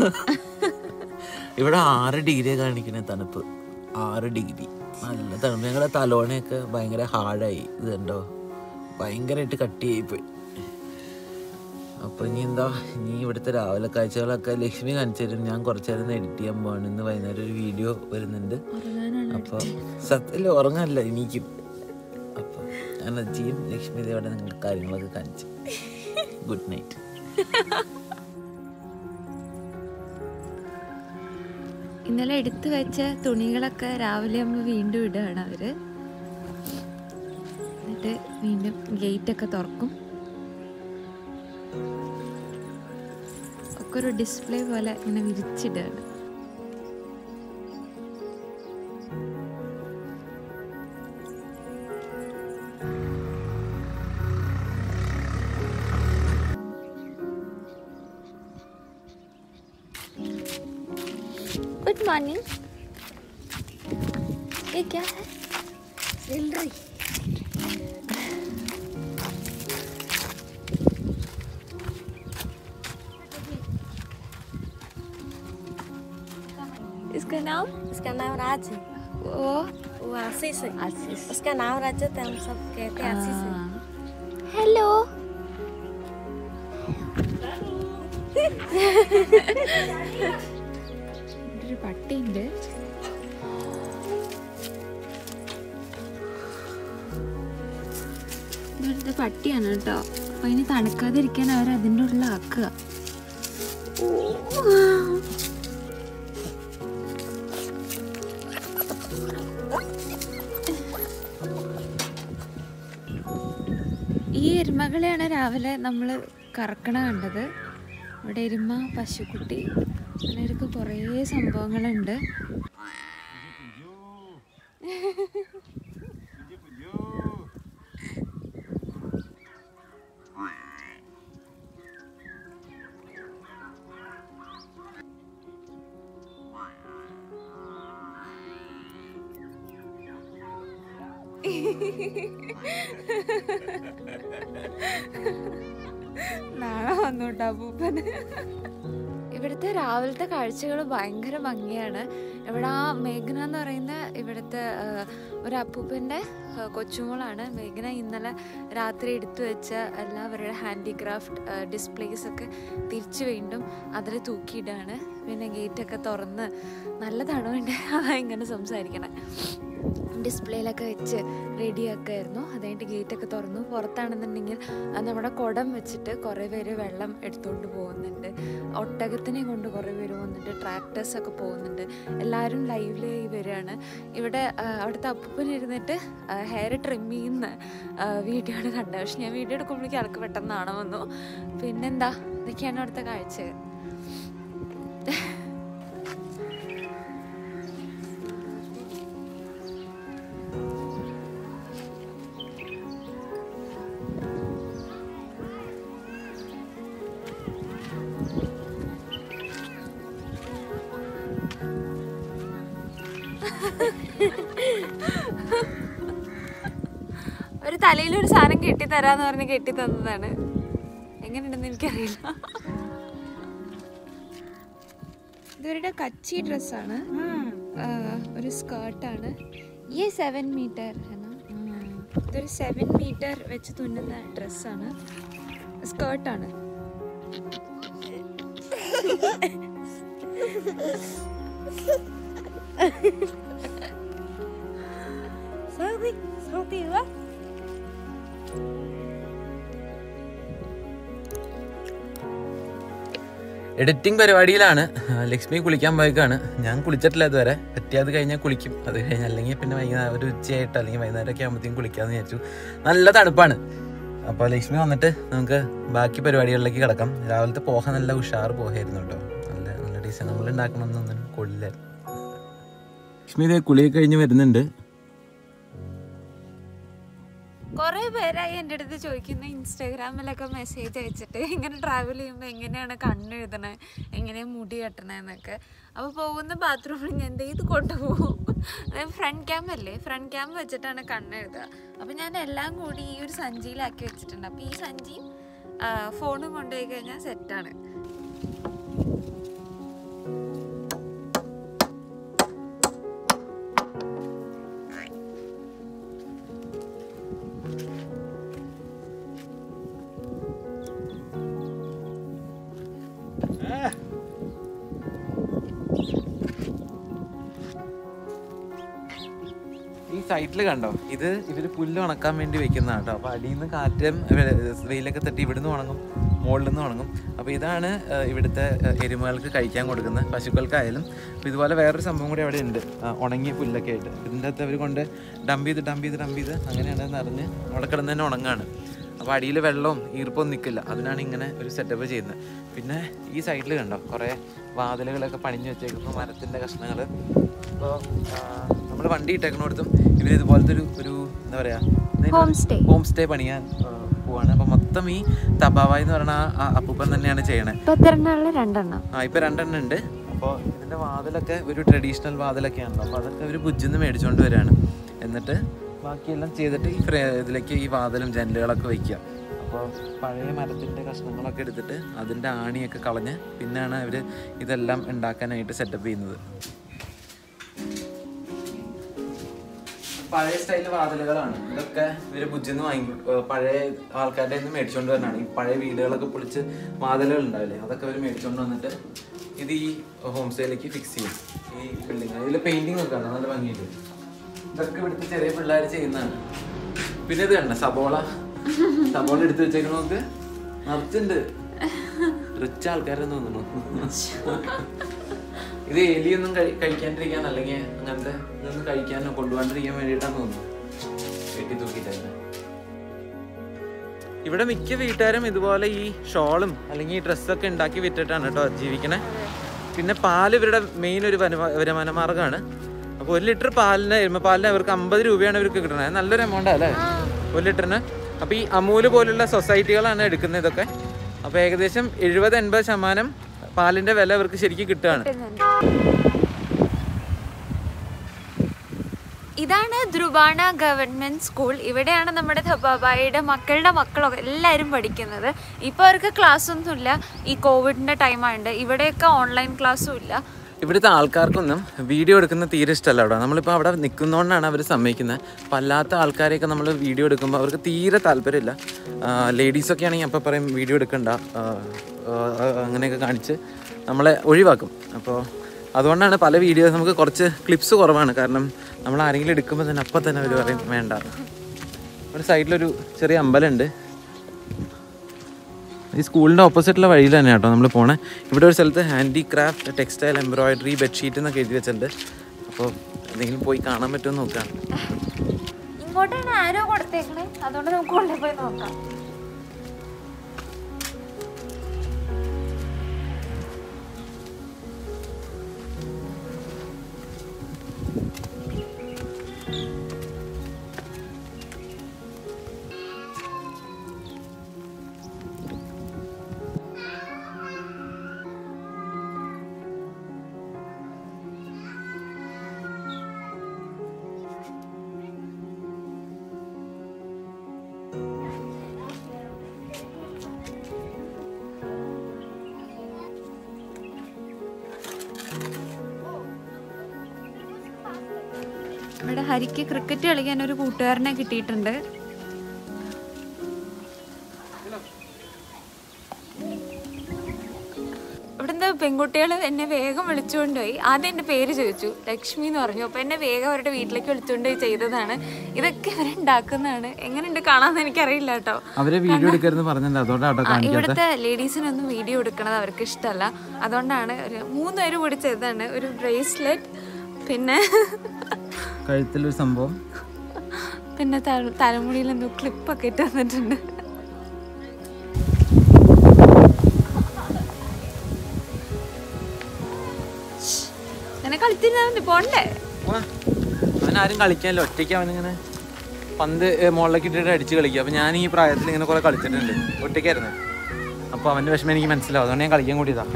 ഇവിടെ ആറ് ഡിഗ്രി കാണിക്കണേ തണുപ്പ് ആറ് ഡിഗ്രി നല്ല തണുപ്പ് ഞങ്ങളുടെ തലോണയൊക്കെ ഭയങ്കര ഹാർഡായി ഇത് കണ്ടോ ഭയങ്കരമായിട്ട് കട്ടിയായി പോയി അപ്പൊ ഇനി എന്താ ഇനി ഇവിടുത്തെ രാവിലെ കാഴ്ചകളൊക്കെ ലക്ഷ്മി കാണിച്ചു തരും ഞാൻ കുറച്ചു നേരം എഡിറ്റ് ചെയ്യാൻ പോവാണ് ഇന്ന് വൈകുന്നേരം ഒരു വീഡിയോ വരുന്നുണ്ട് അപ്പൊ സത്യത്തിൽ ഉറങ്ങല്ല എനിക്കും അപ്പൊ ഞാൻ അത് ചെയ്യും ലക്ഷ്മി ദേവിടെ നിങ്ങൾക്ക് കാര്യങ്ങളൊക്കെ കാണിച്ചു ഗുഡ് നൈറ്റ് ഇന്നലെ എടുത്തു വെച്ച തുണികളൊക്കെ രാവിലെ നമ്മൾ വീണ്ടും ഇടുകയാണ് അവര് എന്നിട്ട് വീണ്ടും ഗേറ്റ് ഒക്കെ തുറക്കും ഒക്കെ ഒരു ഡിസ്പ്ലേ പോലെ ഇങ്ങനെ വിരിച്ചിടുകയാണ് गुड मॉर्निंग ये क्या है सिलरी इसका नाम इसका नाम राज है वो वो आशीष है आशीष उसका नाम रजत है हम सब कहते हैं आशीष है हेलो ഇവിടുത്തെ പട്ടിയാണ് കേട്ടോ അപ്പൊ ഇനി തണുക്കാതിരിക്കാൻ അവർ അതിൻ്റെ ഉള്ളിലാക്കുക ഈ എരുമകളെയാണ് രാവിലെ നമ്മൾ കറക്കണ കണ്ടത് ഇവിടെ എരുമ പശുക്കുട്ടി അങ്ങനെ ഇവർക്ക് കുറേ സംഭവങ്ങളുണ്ട് നാളെ വന്നോട്ടാ പൂപ്പന് ഇവിടുത്തെ രാവിലത്തെ കാഴ്ചകൾ ഭയങ്കര ഭംഗിയാണ് ഇവിടെ ആ മേഘന എന്ന് പറയുന്ന ഇവിടുത്തെ ആ, ഒരു അപ്പൂപ്പൻ്റെ ആ, കൊച്ചുമോളാണ് മേഘന ഇന്നലെ രാത്രി എടുത്തു വെച്ച എല്ലാവരുടെ ഹാൻഡിക്രാഫ്റ്റ് ഡിസ്പ്ലേസ് ഒക്കെ തിരിച്ചു വീണ്ടും അതിൽ തൂക്കിയിടാണ് പിന്നെ ഗേറ്റൊക്കെ തുറന്ന് നല്ല തണുവുണ്ട് അതാ ഇങ്ങനെ സംസാരിക്കണേ ഡിസ്പ്ലേയിലൊക്കെ വെച്ച് റെഡിയാക്കായിരുന്നു അത് കഴിഞ്ഞിട്ട് ഗേറ്റൊക്കെ തുറന്നു പുറത്താണെന്നുണ്ടെങ്കിൽ അത് നമ്മുടെ കുടം വെച്ചിട്ട് കുറേ പേര് വെള്ളം എടുത്തുകൊണ്ട് പോകുന്നുണ്ട് ഒട്ടകത്തിനെ കൊണ്ട് കുറേ പേര് പോകുന്നുണ്ട് ട്രാക്ടേഴ്സൊക്കെ പോകുന്നുണ്ട് എല്ലാവരും ലൈവിലായി വരികയാണ് ഇവിടെ ആ, അവിടുത്തെ അപ്പൂപ്പൻ ഇരുന്നിട്ട് ഹെയർ ട്രിം ചെയ്യുന്ന വീഡിയോ ആണ് കണ്ടത് പക്ഷെ ഞാൻ വീഡിയോ എടുക്കുമ്പോഴേക്കും ആൾക്ക് പെട്ടെന്ന് നാണം വന്നു പിന്നെന്താ ഇതൊക്കെയാണ് അവിടുത്തെ കാഴ്ചകൾ ഒരു തലയിൽ ഒരു സാധനം കെട്ടി തരാന്ന് പറഞ്ഞ് കെട്ടി തന്നതാണ് എങ്ങനെയുണ്ടെന്ന് എനിക്കറിയില്ല ഇതൊരുടെ കച്ചി ഡ്രസ്സാണ് ഒരു സ്കേർട്ടാണ് ഈ സെവൻ മീറ്റർ ഇതൊരു സെവൻ മീറ്റർ വെച്ച് തുന്നുന്ന ഡ്രസ്സാണ് സ്കേർട്ടാണ് Sorry, sorry, what? എഡിറ്റിംഗ് പരിപാടിയിലാണ് ലക്ഷ്മി കുളിക്കാൻ പോയേക്കാണ് ഞാൻ കുളിച്ചിട്ടില്ല ഇതുവരെ പറ്റിയത് കഴിഞ്ഞാൽ കുളിക്കും അത് കഴിഞ്ഞ് അല്ലെങ്കിൽ പിന്നെ വൈകുന്നേരം ഒരു ഉച്ചയായിട്ട് അല്ലെങ്കിൽ വൈകുന്നേരമൊക്കെ ആകുമ്പോഴത്തേക്കും കുളിക്കാമെന്ന് വിചാരിച്ചു നല്ല തണുപ്പാണ് അപ്പോൾ ലക്ഷ്മി വന്നിട്ട് നമുക്ക് ബാക്കി പരിപാടികളിലേക്ക് കിടക്കാം രാവിലത്തെ പോഹ നല്ല ഉഷാറ് പോഹായിരുന്നു കേട്ടോ നല്ല നല്ല ടീച്ചർ നമ്മൾ ഉണ്ടാക്കണമെന്നൊന്നും കൊള്ളില്ലായിരുന്നു ലക്ഷ്മി ഇതേ കുളിയൊക്കെ കഴിഞ്ഞ് വരുന്നുണ്ട് കുറെ പേരായി എൻ്റെ അടുത്ത് ചോദിക്കുന്ന ഇൻസ്റ്റാഗ്രാമിലൊക്കെ മെസ്സേജ് അയച്ചിട്ട് ഇങ്ങനെ ട്രാവൽ ചെയ്യുമ്പോൾ എങ്ങനെയാണ് കണ്ണെഴുതണേ എങ്ങനെയാണ് മുടി കെട്ടണേന്നൊക്കെ അപ്പോൾ പോകുന്ന ബാത്റൂമിൽ ഞാൻ എന്ത് ചെയ്ത് കൊണ്ടുപോകും ഫ്രണ്ട് ക്യാം അല്ലേ ഫ്രണ്ട് ക്യാം വെച്ചിട്ടാണ് കണ്ണെഴുതുക അപ്പോൾ ഞാൻ എല്ലാം കൂടി ഈ ഒരു സഞ്ചിയിലാക്കി വെച്ചിട്ടുണ്ട് അപ്പോൾ ഈ സഞ്ചിയും ആ, ഫോണും കൊണ്ടുപോയി കഴിഞ്ഞാൽ സെറ്റാണ് ഈ സൈറ്റിൽ കണ്ടോ ഇത് ഇവര് പുല്ല് ഉണക്കാൻ വേണ്ടി വെക്കുന്നതാണ് കേട്ടോ അപ്പൊ അടിയിൽ നിന്ന് കാറ്റും വെ- വെയിലൊക്കെ തട്ടി ഇവിടുന്ന് ഉണങ്ങും മുകളിൽ നിന്ന് ഉണങ്ങും അപ്പോൾ ഇതാണ് ആ, ഇവിടുത്തെ ആ, എരുമകൾക്ക് കഴിക്കാൻ കൊടുക്കുന്നത് പശുക്കൾക്കായാലും അപ്പോൾ ഇതുപോലെ വേറൊരു സംഭവം കൂടി അവിടെ ഉണ്ട് ആ, ഉണങ്ങിയ പുല്ലൊക്കെ ആയിട്ട് ഇതിൻ്റെ അകത്ത് അവർ കൊണ്ട് ഡംപ് ചെയ്ത് ഡംപ് ചെയ്ത് ഡംപ് ചെയ്ത് അങ്ങനെയാണ് നിറഞ്ഞ് അവിടെ കിടന്ന് തന്നെ ഉണങ്ങാണ് അപ്പോൾ അടിയിൽ വെള്ളവും ഈർപ്പവും നിൽക്കില്ല അതിനാണ് ഇങ്ങനെ ഒരു സെറ്റപ്പ് ചെയ്യുന്നത് പിന്നെ ഈ സൈഡിൽ കണ്ടോ കുറേ വാതിലുകളൊക്കെ പണിഞ്ഞു വെച്ചേക്കുന്നു മരത്തിൻ്റെ കഷ്ണങ്ങൾ അപ്പോൾ നമ്മൾ വണ്ടി ഇട്ടേക്കണോടത്തും ഇവർ ഇതുപോലത്തെ ഒരു ഒരു എന്താ പറയുക ഹോം സ്റ്റേ ഹോം സ്റ്റേ പണിയാൻ ആ, പോവാണ് അപ്പോൾ മൊത്തം ഈ തബാവായി എന്ന് പറയുന്ന ആ- ആ അപ്പൂപ്പൻ തന്നെയാണ് ചെയ്യണേ ഇപ്പം എത്ര എണ്ണമുള്ള രണ്ടെണ്ണം ആ ഇപ്പൊ രണ്ടെണ്ണം ഉണ്ട് അപ്പോൾ ഇതിന്റെ വാതിലൊക്കെ ഒരു ട്രഡീഷണൽ വാതിലൊക്കെയാണല്ലോ അപ്പോൾ അതൊക്കെ അവർ ബുജ്ജിന്ന് മേടിച്ചുകൊണ്ട് വരികയാണ് എന്നിട്ട് ബാക്കിയെല്ലാം ചെയ്തിട്ട് ഈ ഫ്രേ ഇതിലേക്ക് ഈ വാതിലും ജനലുകളൊക്കെ വയ്ക്കുക അപ്പോൾ പഴയ മരത്തിൻ്റെ കഷ്ണങ്ങളൊക്കെ എടുത്തിട്ട് അതിൻ്റെ ആണിയൊക്കെ കളഞ്ഞ് പിന്നെയാണ് അവർ ഇതെല്ലാം ഉണ്ടാക്കാനായിട്ട് സെറ്റപ്പ് ചെയ്യുന്നത് പഴയ സ്റ്റൈൽ വാതിലുകളാണ് ഇതൊക്കെ ഇവര് ബുജ്ജിന്ന് വാങ്ങി ഏർ പഴയ ആൾക്കാരുടെ നിന്ന് മേടിച്ചോണ്ട് വരണാണ് ഈ പഴയ വീടുകളൊക്കെ പൊളിച്ച് വാതിലുകൾ ഉണ്ടാവില്ലേ അതൊക്കെ അവർ മേടിച്ചോണ്ട് വന്നിട്ട് ഇത് ഈ ഹോം സ്റ്റേയിലേക്ക് ഫിക്സ് ചെയ്യും ഈ ബിൽഡിംഗ് ഇതിൽ പെയിന്റിംഗ് ഒക്കെ ആണ് നല്ല ഭംഗിയുണ്ട് ഇതൊക്കെ ഇവിടുത്തെ ചെറിയ പിള്ളേർ ചെയ്യുന്നതാണ് പിന്നെ ഇത് കണ്ട സബോള സബോള എടുത്ത് വെച്ചേക്കണ നോക്ക് നിറച്ചുണ്ട് റിച്ച് ആൾക്കാരെന്ന് തോന്നുന്നു ഇത് എലിയൊന്നും കഴി- കഴിക്കാണ്ടിരിക്കാൻ അല്ലെങ്കിൽ അങ്ങനത്തെ ഇതൊന്നും കഴിക്കാനോ കൊണ്ടുപോകാണ്ടിരിക്കാൻ വേണ്ടിയിട്ടാന്ന് തോന്നുന്നു വെട്ടി തൂക്കിയിട്ടല്ലേ ഇവിടെ മിക്ക വീട്ടുകാരും ഇതുപോലെ ഈ ഷോളും അല്ലെങ്കിൽ ഈ ഡ്രസ്സൊക്കെ ഉണ്ടാക്കി വിറ്റിട്ടാണ് കേട്ടോ ജീവിക്കണേ പിന്നെ പാല് ഇവരുടെ മെയിൻ ഒരു വരുമാ- വരുമാന മാർഗ്ഗമാണ് അപ്പോൾ ഒരു ലിറ്റർ പാലിന് എരുമപ്പാലിന് അവർക്ക് അമ്പത് രൂപയാണ് ഇവർക്ക് കിട്ടുന്നത് അത് നല്ലൊരു എമൗണ്ട് അല്ലേ ഒരു ലിറ്ററിന് അപ്പോൾ ഈ അമൂല് പോലുള്ള സൊസൈറ്റികളാണ് എടുക്കുന്നത് ഇതൊക്കെ അപ്പോൾ ഏകദേശം എഴുപത് എൺപത് ശതമാനം പാലിൻ്റെ വില ഇവർക്ക് ശരിക്കും കിട്ടുകയാണ് ഇതാണ് ധ്രുവാണ ഗവൺമെന്റ് സ്കൂൾ ഇവിടെയാണ് നമ്മുടെ ധബാബായിയുടെ മക്കളുടെ മക്കളൊക്കെ എല്ലാവരും പഠിക്കുന്നത് ഇപ്പോൾ അവർക്ക് ക്ലാസ് ഒന്നുമില്ല ഈ കോവിഡിന്റെ ടൈം ആയതുകൊണ്ട് ഇവിടെയൊക്കെ ഓൺലൈൻ ക്ലാസ്സും ഇല്ല ഇവിടുത്തെ ആൾക്കാർക്കൊന്നും വീഡിയോ എടുക്കുന്ന തീരെ ഇഷ്ടമല്ല അവിടെ നമ്മളിപ്പോൾ അവിടെ നിൽക്കുന്നതുകൊണ്ടാണ് അവർ സമ്മതിക്കുന്നത് അപ്പം അല്ലാത്ത ആൾക്കാരെയൊക്കെ നമ്മൾ വീഡിയോ എടുക്കുമ്പോൾ അവർക്ക് തീരെ താല്പര്യമില്ല ലേഡീസൊക്കെ ആണെങ്കിൽ അപ്പം പറയും വീഡിയോ എടുക്കണ്ട ആ, ആ, അങ്ങനെയൊക്കെ കാണിച്ച് നമ്മളെ ഒഴിവാക്കും അപ്പോൾ അതുകൊണ്ടാണ് പല വീഡിയോസ് നമുക്ക് കുറച്ച് ക്ലിപ്സ് കുറവാണ് കാരണം നമ്മൾ ആരെങ്കിലും എടുക്കുമ്പോൾ തന്നെ അപ്പം തന്നെ അവർ പറയും വേണ്ട ഒരു സൈഡിലൊരു ചെറിയ അമ്പലമുണ്ട് ഈ സ്കൂളിൻ്റെ ഓപ്പോസിറ്റുള്ള വഴിയിൽ തന്നെ കേട്ടോ നമ്മൾ പോണേ ഇവിടെ ഒരു സ്ഥലത്ത് ഹാൻഡിക്രാഫ്റ്റ് ടെക്സ്റ്റൈൽ എംബ്രോയിഡറി ബെഡ്ഷീറ്റ് എന്നൊക്കെ എഴുതി വെച്ചിട്ടുണ്ട് അപ്പോൾ എന്തെങ്കിലും പോയി കാണാൻ പറ്റുമോ നോക്കാം ഇങ്ങോട്ടാണ് ആരോ കൊടുത്തേക്കണേ അതുകൊണ്ട് നമുക്ക് കൊണ്ടുപോയി നോക്കാം ഇവിടെ ഹരിക്ക് ക്രിക്കറ്റ് കളിക്കാൻ ഒരു കൂട്ടുകാരനെ കിട്ടിയിട്ടുണ്ട് ഇവിടുന്ന് പെൺകുട്ടികൾ എന്നെ വേഗം വിളിച്ചുകൊണ്ടുപോയി ആദ്യം എൻ്റെ പേര് ചോദിച്ചു ലക്ഷ്മി എന്ന് പറഞ്ഞു അപ്പോൾ എന്നെ വേഗം അവരുടെ വീട്ടിലേക്ക് വിളിച്ചുകൊണ്ട് പോയി ചെയ്തതാണ് ഇതൊക്കെ ഇവരുണ്ടാക്കുന്നതാണ് എങ്ങനെയുണ്ട് കാണാമെന്ന് എനിക്കറിയില്ല കേട്ടോ അവരെ വീഡിയോ എടുക്കരുതെന്ന് പറഞ്ഞിട്ടുണ്ട് അതുകൊണ്ടാട്ടോ ആ, കാണിക്കാത്ത ഇവിടുത്തെ ലേഡീസിനൊന്നും വീഡിയോ എടുക്കണത് അവർക്ക് ഇഷ്ടമല്ല അതുകൊണ്ടാണ് ഒരു മൂന്ന് പേര് കൂടി ചെയ്തതാണ് ഒരു ബ്രേസ്ലെറ്റ് പിന്നെ കഴുത്തിലൊരു സംഭവം പിന്നെ തല- തലമുടിയിൽ എന്തോ ക്ലിപ്പൊക്കെ ഇട്ട് തന്നിട്ടുണ്ട് അങ്ങനെ കളിച്ചിരുന്നാ മതി പോണ്ടേ അവൻ ആരും കളിക്കാനില്ല ഒറ്റയ്ക്ക് അവനിങ്ങനെ പന്ത് ഏ, മുകളിലേക്ക് ഇട്ടിട്ട് അടിച്ച് കളിക്കുക അപ്പം ഞാൻ ഈ പ്രായത്തിൽ ഇങ്ങനെ കുറെ കളിച്ചിട്ടുണ്ട് ഒറ്റയ്ക്കായിരുന്നു അപ്പോൾ അവൻ്റെ വിഷമം എനിക്ക് മനസ്സിലാവും അതുകൊണ്ട് ഞാൻ കളിക്കാൻ കൂടിയതാ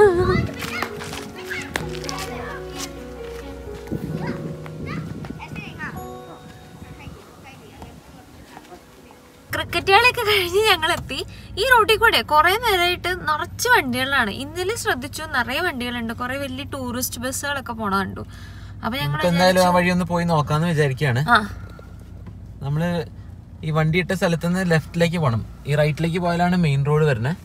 ക്രിക്കറ്റ് കളിയൊക്കെ കഴിഞ്ഞ് ഞങ്ങൾ എത്തി ഈ റോഡിൽ കൂടെ കുറെ നേരമായിട്ട് നിറച്ച് വണ്ടികളാണ് ഇന്നലെ ശ്രദ്ധിച്ചു നിറയെ വണ്ടികളുണ്ട് കുറെ വലിയ ടൂറിസ്റ്റ് ബസ്സുകളൊക്കെ പോണ കണ്ടു അപ്പൊ ഞങ്ങൾ നമുക്ക് എന്തായാലും ആ വഴി ഒന്ന് പോയി നോക്കാന്ന് വിചാരിക്കുകയാണ് ആ നമ്മള് ഈ വണ്ടി ഇട്ട സ്ഥലത്ത് നിന്ന് ലെഫ്റ്റിലേക്ക് പോകണം ഈ റൈറ്റിലേക്ക് പോയാലാണ് മെയിൻ റോഡ് വരുന്നത്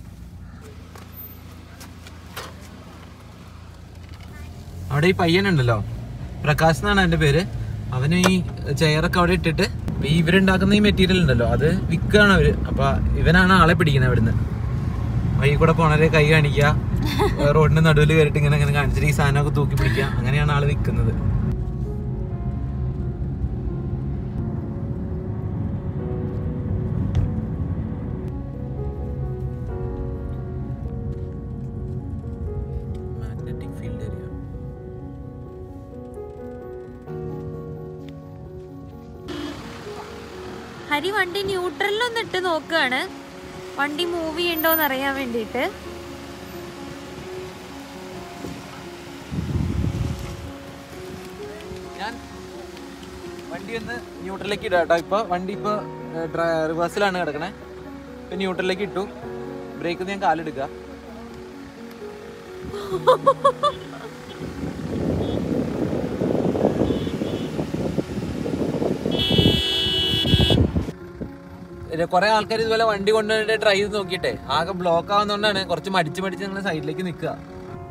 അവിടെ ഈ പയ്യനുണ്ടല്ലോ പ്രകാശ് എന്നാണ് എൻ്റെ പേര് അവന് ഈ ചെയറൊക്കെ അവിടെ ഇട്ടിട്ട് ഈ ഇവരുണ്ടാക്കുന്ന ഈ മെറ്റീരിയൽ ഉണ്ടല്ലോ അത് വിൽക്കുകയാണ് അവര് അപ്പൊ ഇവനാണ് ആളെ പിടിക്കുന്നത് അവിടുന്ന് വഴി കൂടെ പോണവരെ കൈ കാണിക്കുക റോഡിന്റെ നടുവിൽ കയറിയിട്ട് ഇങ്ങനെ ഇങ്ങനെ കാണിച്ചിട്ട് ഈ സാധനമൊക്കെ തൂക്കി പിടിക്കുക അങ്ങനെയാണ് ആള് വിൽക്കുന്നത് മാഗ്നറ്റിക് ഫീൽഡ് ഏരിയ ഹരി വണ്ടി ന്യൂട്രലിലൊന്ന് ഇട്ട് നോക്കുകയാണ് വണ്ടി മൂവ് ചെയ്യണ്ടോന്ന് അറിയാൻ വേണ്ടിയിട്ട് ഞാൻ വണ്ടി ഒന്ന് ന്യൂട്രലിലേക്ക് ഇടാം കേട്ടോ ഇപ്പൊ വണ്ടി ഇപ്പൊ റിവേഴ്സിലാണ് കിടക്കണേ ഇപ്പൊ ന്യൂട്രലിലേക്ക് ഇട്ടു ബ്രേക്ക് ഞാൻ കാലെടുക്കുക കുറെ ആൾക്കാർ ഇതുപോലെ വണ്ടി കൊണ്ടുവന്നിട്ട് ട്രൈ ചെയ്ത് നോക്കിയിട്ടെ ആകെ ബ്ലോക്ക് ആവുന്നതുകൊണ്ടാണ് കുറച്ച് മടിച്ച് മടിച്ച് ഞങ്ങൾ സൈഡിലേക്ക് നിൽക്കുക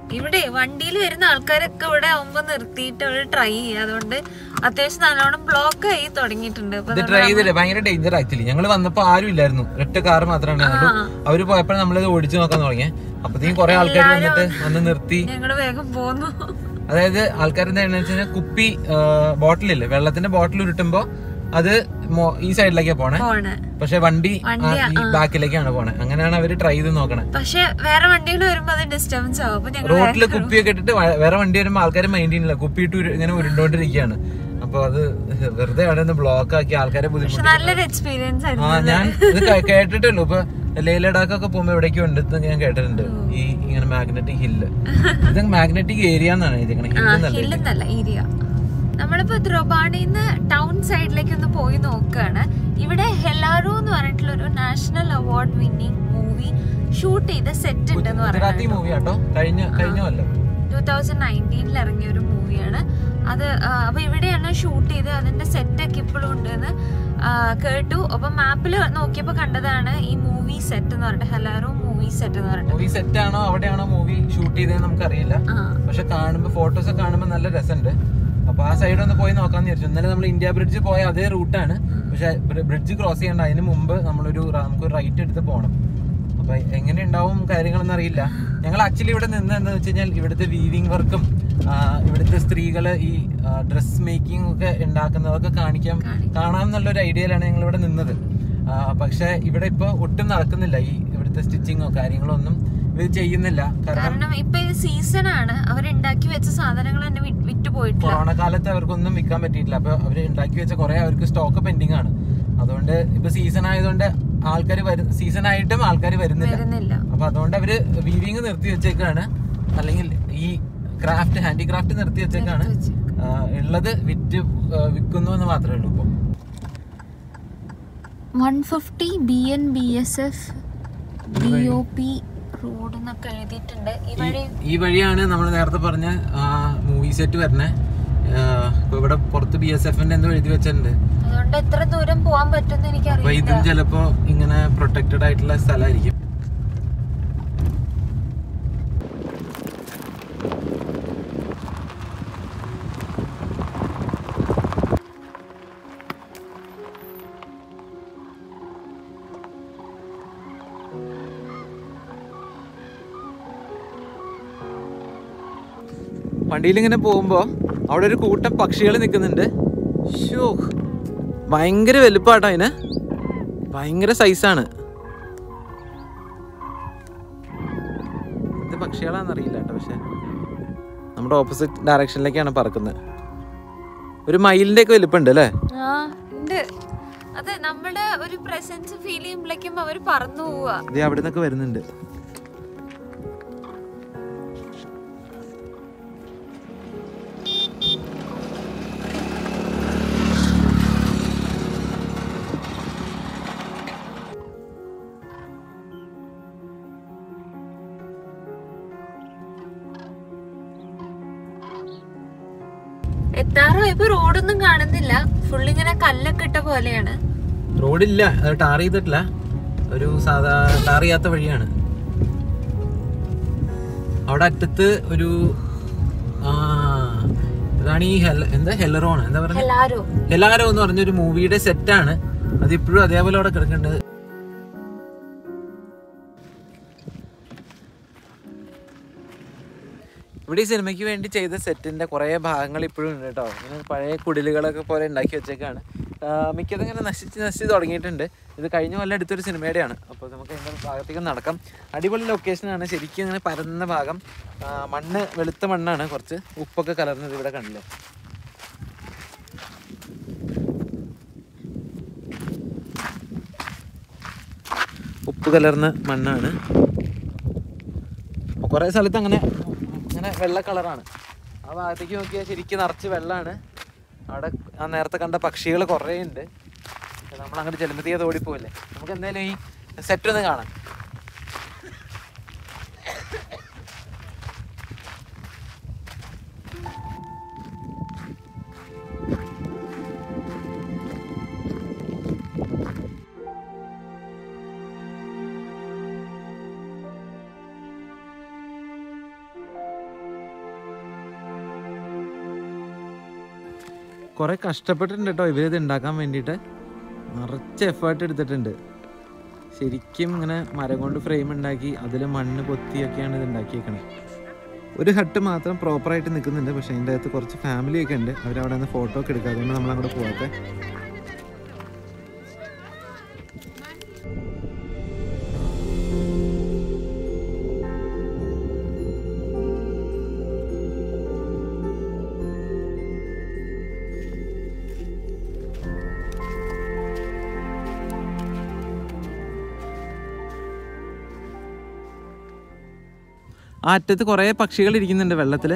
ഇവിടെ വണ്ടിയിൽ വരുന്ന ആൾക്കാരൊക്കെ ഇവിടെ ആവുമ്പോ നിർത്തിയിട്ട് അവര് ട്രൈ ചെയ്യുക അതുകൊണ്ട് അത്യാവശ്യം നല്ലോണം ബ്ലോക്ക് ആയി തുടങ്ങിയിട്ടുണ്ട് അപ്പൊ ഇത് ട്രൈ ചെയ്തില്ലേ ഭയങ്കര ഡേഞ്ചർ ആക്ച്വലി ഞങ്ങൾ വന്നപ്പോ ആരും ഇല്ലായിരുന്നു ഒറ്റ കാർ മാത്രമാണ് ഞങ്ങൾ അവര് പോയപ്പോൾ നമ്മളിത് ഓടിച്ചു നോക്കാൻ തുടങ്ങിയ അപ്പത്തേക്കും കുറെ ആൾക്കാർ വന്നിട്ട് വന്ന് നിർത്തി ഞങ്ങള് വേഗം പോന്നു അതായത് ആൾക്കാർ എന്താണെന്ന് വെച്ചാൽ കുപ്പി ബോട്ടിലില്ലേ വെള്ളത്തിന്റെ ബോട്ടിൽ ഉരുട്ടുമ്പോ അത് മോ- ഈ സൈഡിലേക്കാ പോണേ പോണ് പക്ഷെ വണ്ടി ആ, ഈ ബാക്കിലേക്കാണ് പോണേ അങ്ങനെയാണ് അവര് ട്രൈ ചെയ്ത് നോക്കണേ പക്ഷെ വേറെ വണ്ടികൾ വരുമ്പോ അത് ഡിസ്റ്റർബൻസ് ആവും അപ്പൊ ഞങ്ങൾ റോട്ടില് കുപ്പിയൊക്കെ ഇട്ടിട്ട് വ- വേറെ വണ്ടി വരുമ്പോ ആൾക്കാർ മൈൻഡ് ചെയ്യുന്നില്ല കുപ്പി ഇട്ട് ഉരു- ഇങ്ങനെ ഉരുണ്ടോണ്ടിരിക്കുകയാണ് അപ്പൊ അത് വെറുതെ അവിടെ നിന്ന് ബ്ലോക്ക് ആക്കി ആൾക്കാരെ ബുദ്ധിമുട്ടി നല്ലൊരു എക്സ്പീരിയൻസ് ആ ആയിരുന്നു ഞാൻ ഇത് കേ- കേട്ടിട്ടുള്ളൂ ഇപ്പൊ ലേ ലഡാക്ക് ഒക്കെ പോകുമ്പോ എവിടേക്കും ഉണ്ട് എന്ന് ഞാൻ കേട്ടിട്ടുണ്ട് ഈ ഇങ്ങനെ മാഗ്നറ്റിക് ഹില്ല് ഇത് മാഗ്നറ്റിക് ഏരിയ എന്നാണ് ഇതിങ്ങനെ ഹില്ല് എന്നല്ല ഹില്ലെന്നല്ല ഏരിയ നമ്മളിപ്പോ ദ്രൊബാണിന്ന് ടൗൺ സൈഡിലേക്ക് ഒന്ന് പോയി നോക്കുകയാണ് ഇവിടെ ഹെലാറോ എന്ന് പറഞ്ഞിട്ടുള്ള ഒരു national award winning movie shoot ചെയ്ത സെറ്റ് ഉണ്ടെന്ന് ഗുജറാത്തി പറയുന്നത് മൂവി ആട്ടോ കഴിഞ്ഞ കഴിഞ്ഞ കൊല്ലം ടൂ തൗസൻഡ് നയൻറ്റീനിൽ ഇറങ്ങിയ ഒരു മൂവിയാണ് അത് ആ, അപ്പൊ ഇവിടെയാണ് ഷൂട്ട് ചെയ്ത് അതിന്റെ സെറ്റ് ഒക്കെ ഇപ്പോഴും ഉണ്ട് എന്ന് ആ, കേട്ടു അപ്പൊ മാപ്പിൽ നോക്കിയപ്പോ കണ്ടതാണ് ഈ മൂവി സെറ്റ് എന്ന് പറഞ്ഞിട്ട് ഹെലാറോ മൂവി സെറ്റ് എന്ന് പറഞ്ഞിട്ട് മൂവി സെറ്റ് ആണോ അവിടെയാണോ മൂവി ഷൂട്ട് ചെയ്തതെന്ന് നമുക്കറിയില്ല ആ പക്ഷെ കാണുമ്പോ ഫോട്ടോസ് ഒക്കെ കാണുമ്പോ നല്ല രസമുണ്ട് അപ്പൊ ആ സൈഡ് ഒന്ന് പോയി നോക്കാന്ന് വിചാരിച്ചു ഇന്നലെ നമ്മൾ ഇന്ത്യ ബ്രിഡ്ജ് പോയ അതേ റൂട്ടാണ് പക്ഷെ ബ്രിഡ്ജ് ക്രോസ് ചെയ്യേണ്ട അതിന് മുമ്പ് നമ്മളൊരു റ- നമുക്കൊരു റൈറ്റ് എടുത്ത് പോകണം അപ്പൊ എങ്ങനെ ഉണ്ടാവും കാര്യങ്ങളൊന്നും അറിയില്ല ഞങ്ങൾ ആക്ച്വലി ഇവിടെ നിന്ന് എന്താന്ന് വെച്ച് കഴിഞ്ഞാൽ ഇവിടുത്തെ വീവിംഗ് വർക്കും ഇവിടുത്തെ സ്ത്രീകള് ഈ ഡ്രസ് മേക്കിംഗ് ഒക്കെ ഉണ്ടാക്കുന്നതൊക്കെ കാണിക്കാൻ കാണാം എന്നുള്ള ഒരു ഐഡിയയിലാണ് ഞങ്ങൾ ഇവിടെ നിന്നത് ആ, പക്ഷെ ഇവിടെ ഇപ്പൊ ഒട്ടും നടക്കുന്നില്ല ഈ ഇവിടുത്തെ സ്റ്റിച്ചിങ്ങോ കാര്യങ്ങളോ ഒന്നും ഇവർ ചെയ്യുന്നില്ല കാരണം കാരണം ഇപ്പൊ ഇത് സീസൺ ആണ് അവരുണ്ടാക്കി വെച്ച സാധനങ്ങൾ തന്നെ വി- വിറ്റ് പോയിട്ടില്ല കൊറോണ കാലത്ത് അവർക്കൊന്നും വിൽക്കാൻ പറ്റിയിട്ടില്ല അപ്പൊ അവര് ഉണ്ടാക്കി വെച്ച കുറെ അവർക്ക് സ്റ്റോക്ക് പെൻഡിങ് ആണ് അതുകൊണ്ട് ഇപ്പൊ സീസൺ ആയതുകൊണ്ട് ആൾക്കാർ സീസൺ ആയിട്ടും ആൾക്കാർ വരുന്നില്ല വരുന്നില്ല അപ്പൊ അതുകൊണ്ട് അവര് വീവിങ് നിർത്തി വെച്ചേക്കാണ് അല്ലെങ്കിൽ ഈ ക്രാഫ്റ്റ് ഹാൻഡിക്രാഫ്റ്റ് നിർത്തി വെച്ചേക്കാണ് ആ, ഉള്ളത് വിറ്റ് ആ, വിൽക്കുന്നു എന്ന് മാത്രമേ ഉള്ളൂ ഇപ്പൊ one fifty B N B S F B O P road എന്നൊക്കെ എഴുതിയിട്ടുണ്ട് ഈ വഴി ഈ വഴിയാണ് നമ്മൾ നേരത്തെ പറഞ്ഞ മൂവി സെറ്റ് വരണേ ഇപ്പൊ ഇവിടെ പുറത്ത് ബി എസ് എഫിന്റെ എന്തോ എഴുതി വെച്ചിട്ടുണ്ട് അതുകൊണ്ട് എത്ര ദൂരം പോകാൻ പറ്റുമെന്ന് അപ്പൊ എനിക്കറിയില്ല ഇതും ചിലപ്പോ ഇങ്ങനെ പ്രൊട്ടക്റ്റഡ് ആയിട്ടുള്ള സ്ഥലമായിരിക്കും വണ്ടിയിൽ ഇങ്ങനെ പോകുമ്പോ അവിടെ ഒരു കൂട്ടം പക്ഷികൾ നിൽക്കുന്നുണ്ട് ഷോ ഭയങ്കര വലുപ്പാട്ടോ അതിന് ഭയങ്കര സൈസാണ് ഇത് പക്ഷികളാണെന്നറിയില്ല കേട്ടോ പക്ഷെ നമ്മുടെ ഓപ്പോസിറ്റ് ഡയറക്ഷനിലേക്കാണ് പറക്കുന്നത് ഒരു മയിലിന്റെ ഒക്കെ വലുപ്പമുണ്ട് അല്ലേ ആ ഉണ്ട് അതെ നമ്മുടെ ഒരു പ്രസൻസ് ഫീൽ ചെയ്യുമ്പോഴേക്കും അവര് പറന്നു പോവാ ഇത് അവിടെ നിന്നൊക്കെ വരുന്നുണ്ട് എത്താറോ ഇപ്പൊ റോഡൊന്നും കാണുന്നില്ല ഫുൾ ഇങ്ങനെ കല്ലൊക്കെ ഇട്ട പോലെയാണ് റോഡില്ല അത് ടാർ ചെയ്തിട്ടില്ല ഒരു സാധാ ടാർ ചെയ്യാത്ത വഴിയാണ് അവിടെ അറ്റത്ത് ഒരു ആ ഇതാണ് ഈ ഹെല എന്താ ഹെലറോൺ എന്താ പറയുക എല്ലാരും ഹെലാരോ എന്ന് പറഞ്ഞൊരു മൂവിയുടെ സെറ്റാണ് അത് ഇപ്പോഴും അതേപോലെ അവിടെ കിടക്കുന്നുണ്ട് ഇവിടെ ഈ സിനിമയ്ക്ക് വേണ്ടി ചെയ്ത സെറ്റിന്റെ കുറേ ഭാഗങ്ങൾ ഇപ്പോഴും ഉണ്ട് കേട്ടോ ഇങ്ങനെ പഴയ കുടിലുകളൊക്കെ പോലെ ഉണ്ടാക്കി വെച്ചേക്കാണ് മിക്കതും ഇങ്ങനെ നശിച്ച് നശിച്ച് തുടങ്ങിയിട്ടുണ്ട് ഇത് കഴിഞ്ഞ കൊല്ലം എടുത്തൊരു സിനിമയുടെയാണ് അപ്പോൾ നമുക്ക് അതിൻ്റെ ഭാഗത്തേക്ക് നടക്കാം അടിപൊളി ലൊക്കേഷനാണ് ശരിക്കും ഇങ്ങനെ പരന്ന ഭാഗം ആ, മണ്ണ് വെളുത്ത മണ്ണാണ് കുറച്ച് ഉപ്പൊക്കെ കലർന്നത് ഇവിടെ കണ്ടില്ലേ ഉപ്പ് കലർന്ന മണ്ണാണ് കുറേ സ്ഥലത്ത് അങ്ങനെ അങ്ങനെ വെള്ള കളറാണ് ആ ഭാഗത്തേക്ക് നോക്കിയാൽ ശരിക്കും നിറച്ച് വെള്ളമാണ് അവിടെ ആ നേരത്തെ കണ്ട പക്ഷികൾ കുറേ ഉണ്ട് നമ്മൾ അങ്ങോട്ട് ചെല്ലുമ്പോഴത്തേക്ക് അത് ഓടിപ്പോവില്ലേ നമുക്ക് എന്തായാലും ഈ സെറ്റ് ഒന്ന് കാണാം കുറേ കഷ്ടപ്പെട്ടിട്ടുണ്ട് കേട്ടോ ഇവരിത് ഉണ്ടാക്കാൻ വേണ്ടിയിട്ട് നിറച്ച് എഫേർട്ട് എടുത്തിട്ടുണ്ട് ശരിക്കും ഇങ്ങനെ മരം കൊണ്ട് ഫ്രെയിം ഉണ്ടാക്കി അതിൽ മണ്ണ് പൊത്തിയൊക്കെയാണ് ഇത് ഉണ്ടാക്കിയേക്കണത് ഒരു ഹട്ട് മാത്രം പ്രോപ്പറായിട്ട് നിൽക്കുന്നുണ്ട് പക്ഷേ അതിൻ്റെ അകത്ത് കുറച്ച് ഫാമിലി ഒക്കെ ഉണ്ട് അവരവിടെ നിന്ന് ഫോട്ടോ ഒക്കെ എടുക്കുക അതുകൊണ്ട് നമ്മൾ അങ്ങോട്ട് പോകാത്തെ ആ അറ്റത്ത് കുറേ പക്ഷികൾ ഇരിക്കുന്നുണ്ട് വെള്ളത്തിൽ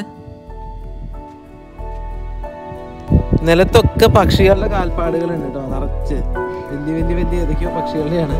നിലത്തൊക്കെ പക്ഷികളുടെ കാൽപ്പാടുകളുണ്ട് കേട്ടോ നിറച്ച് വലിയ വലിയ വലിയ ഏതൊക്കെയോ പക്ഷികളുടെയാണ്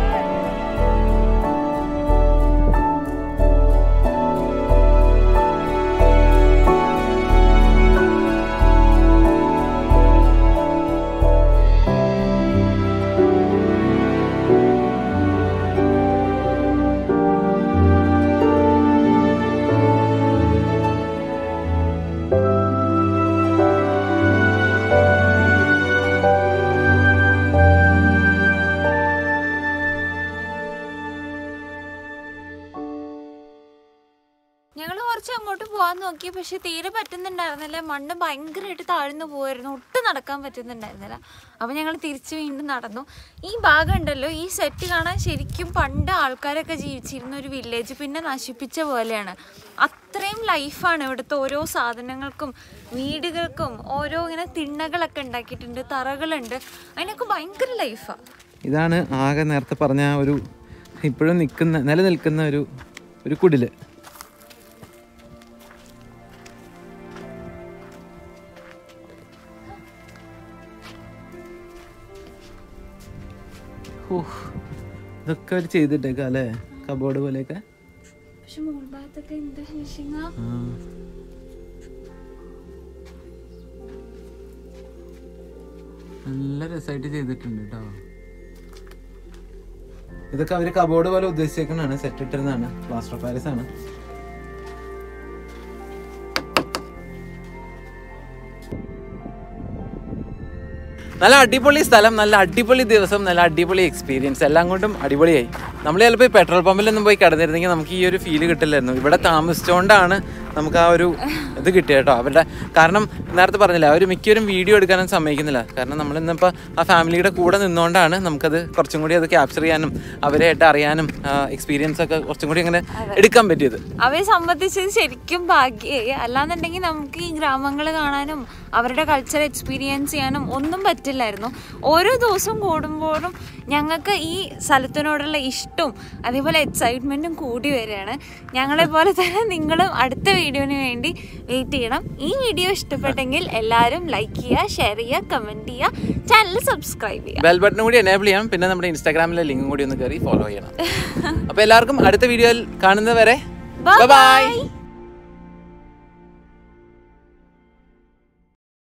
ഞങ്ങൾ കുറച്ച് അങ്ങോട്ട് പോകാൻ നോക്കി പക്ഷെ തീരെ പറ്റുന്നുണ്ടായിരുന്നില്ല മണ്ണ് ഭയങ്കരമായിട്ട് താഴ്ന്നു പോയിരുന്നു ഒട്ടും നടക്കാൻ പറ്റുന്നുണ്ടായിരുന്നില്ല അപ്പോൾ ഞങ്ങൾ തിരിച്ച് വീണ്ടും നടന്നു ഈ ഭാഗം ഉണ്ടല്ലോ ഈ സെറ്റ് കാണാൻ ശരിക്കും പണ്ട് ആൾക്കാരൊക്കെ ജീവിച്ചിരുന്ന ഒരു വില്ലേജ് പിന്നെ നശിപ്പിച്ച പോലെയാണ് അത്രയും ലൈഫാണ് ഇവിടുത്തെ ഓരോ സാധനങ്ങൾക്കും വീടുകൾക്കും ഓരോ ഇങ്ങനെ തിണ്ണകളൊക്കെ ഉണ്ടാക്കിയിട്ടുണ്ട് തറകളുണ്ട് അതിനൊക്കെ ഭയങ്കര ലൈഫാണ് ഇതാണ് ആകെ നേരത്തെ പറഞ്ഞ ആ ഒരു ഇപ്പോഴും നിൽക്കുന്ന നിലനിൽക്കുന്ന ഒരു ഒരു കുടില് ഓ ഇതൊക്കെ അവർ ചെയ്തിട്ടേക്കാം അല്ലേ കബോർഡ് പോലെയൊക്കെ പക്ഷെ മോൾ ഭാഗത്തൊക്കെ എന്താ ശേഷിങ്ങ ആ. നല്ല രസമായിട്ട് ചെയ്തിട്ടുണ്ട് കേട്ടോ ഇതൊക്കെ അവര് കബോർഡ് പോലെ ഉദ്ദേശിച്ചേക്കുന്നതാണ് സെറ്റ് ഇട്ടിരുന്നതാണ് പ്ലാസ്റ്റർ ഓഫ് പാരീസ് ആണ് നല്ല അടിപൊളി സ്ഥലം നല്ല അടിപൊളി ദിവസം നല്ല അടിപൊളി എക്സ്പീരിയൻസ് എല്ലാം കൊണ്ടും അടിപൊളിയായി നമ്മൾ ചിലപ്പോൾ ഈ പെട്രോൾ പമ്പിലൊന്നും പോയി കിടന്നിരുന്നെങ്കിൽ നമുക്ക് ഈ ഒരു ഫീല് കിട്ടില്ലായിരുന്നു ഇവിടെ താമസിച്ചുകൊണ്ടാണ് നമുക്ക് ആ ഒരു ഇത് കിട്ടിയ കേട്ടോ അവരുടെ കാരണം നേരത്തെ പറഞ്ഞില്ല അവർ മിക്കവരും വീഡിയോ എടുക്കാനും സമ്മതിക്കുന്നില്ല കാരണം നമ്മൾ ഇന്നിപ്പോൾ ആ ഫാമിലിയുടെ കൂടെ നിന്നുകൊണ്ടാണ് നമുക്കത് കുറച്ചും കൂടി അത് ക്യാപ്ചർ ചെയ്യാനും അവരെയായിട്ട് അറിയാനും എക്സ്പീരിയൻസ് ഒക്കെ കുറച്ചും കൂടി അങ്ങനെ എടുക്കാൻ പറ്റിയത് അവയെ സംബന്ധിച്ചത് ശരിക്കും ഭാഗ്യമായി അല്ലാന്നുണ്ടെങ്കിൽ നമുക്ക് ഈ ഗ്രാമങ്ങൾ കാണാനും അവരുടെ കൾച്ചർ എക്സ്പീരിയൻസ് ചെയ്യാനും ഒന്നും പറ്റില്ലായിരുന്നു ഓരോ ദിവസം കൂടുമ്പോഴും ഞങ്ങൾക്ക് ഈ സ്ഥലത്തിനോടുള്ള ഇഷ്ടവും അതേപോലെ എക്സൈറ്റ്മെൻറ്റും കൂടി വരികയാണ് ഞങ്ങളെ പോലെ തന്നെ നിങ്ങളും അടുത്ത വീഡിയോന് വേണ്ടി വെയിറ്റ് ചെയ്യണം ഈ വീഡിയോ ഇഷ്ടപ്പെട്ടെങ്കിൽ എല്ലാവരും ലൈക്ക് ചെയ്യുക ഷെയർ ചെയ്യുക കമൻറ്റ് ചെയ്യുക ചാനൽ സബ്സ്ക്രൈബ് ചെയ്യുക ബെൽ ബട്ടൺ കൂടി എനേബിൾ ചെയ്യണം പിന്നെ നമ്മുടെ ഇൻസ്റ്റാഗ്രാമിലെ ലിങ്കും കൂടി ഒന്ന് കയറി ഫോളോ ചെയ്യണം അപ്പോൾ എല്ലാവർക്കും അടുത്ത വീഡിയോയിൽ കാണുന്നത് വരെ ബൈ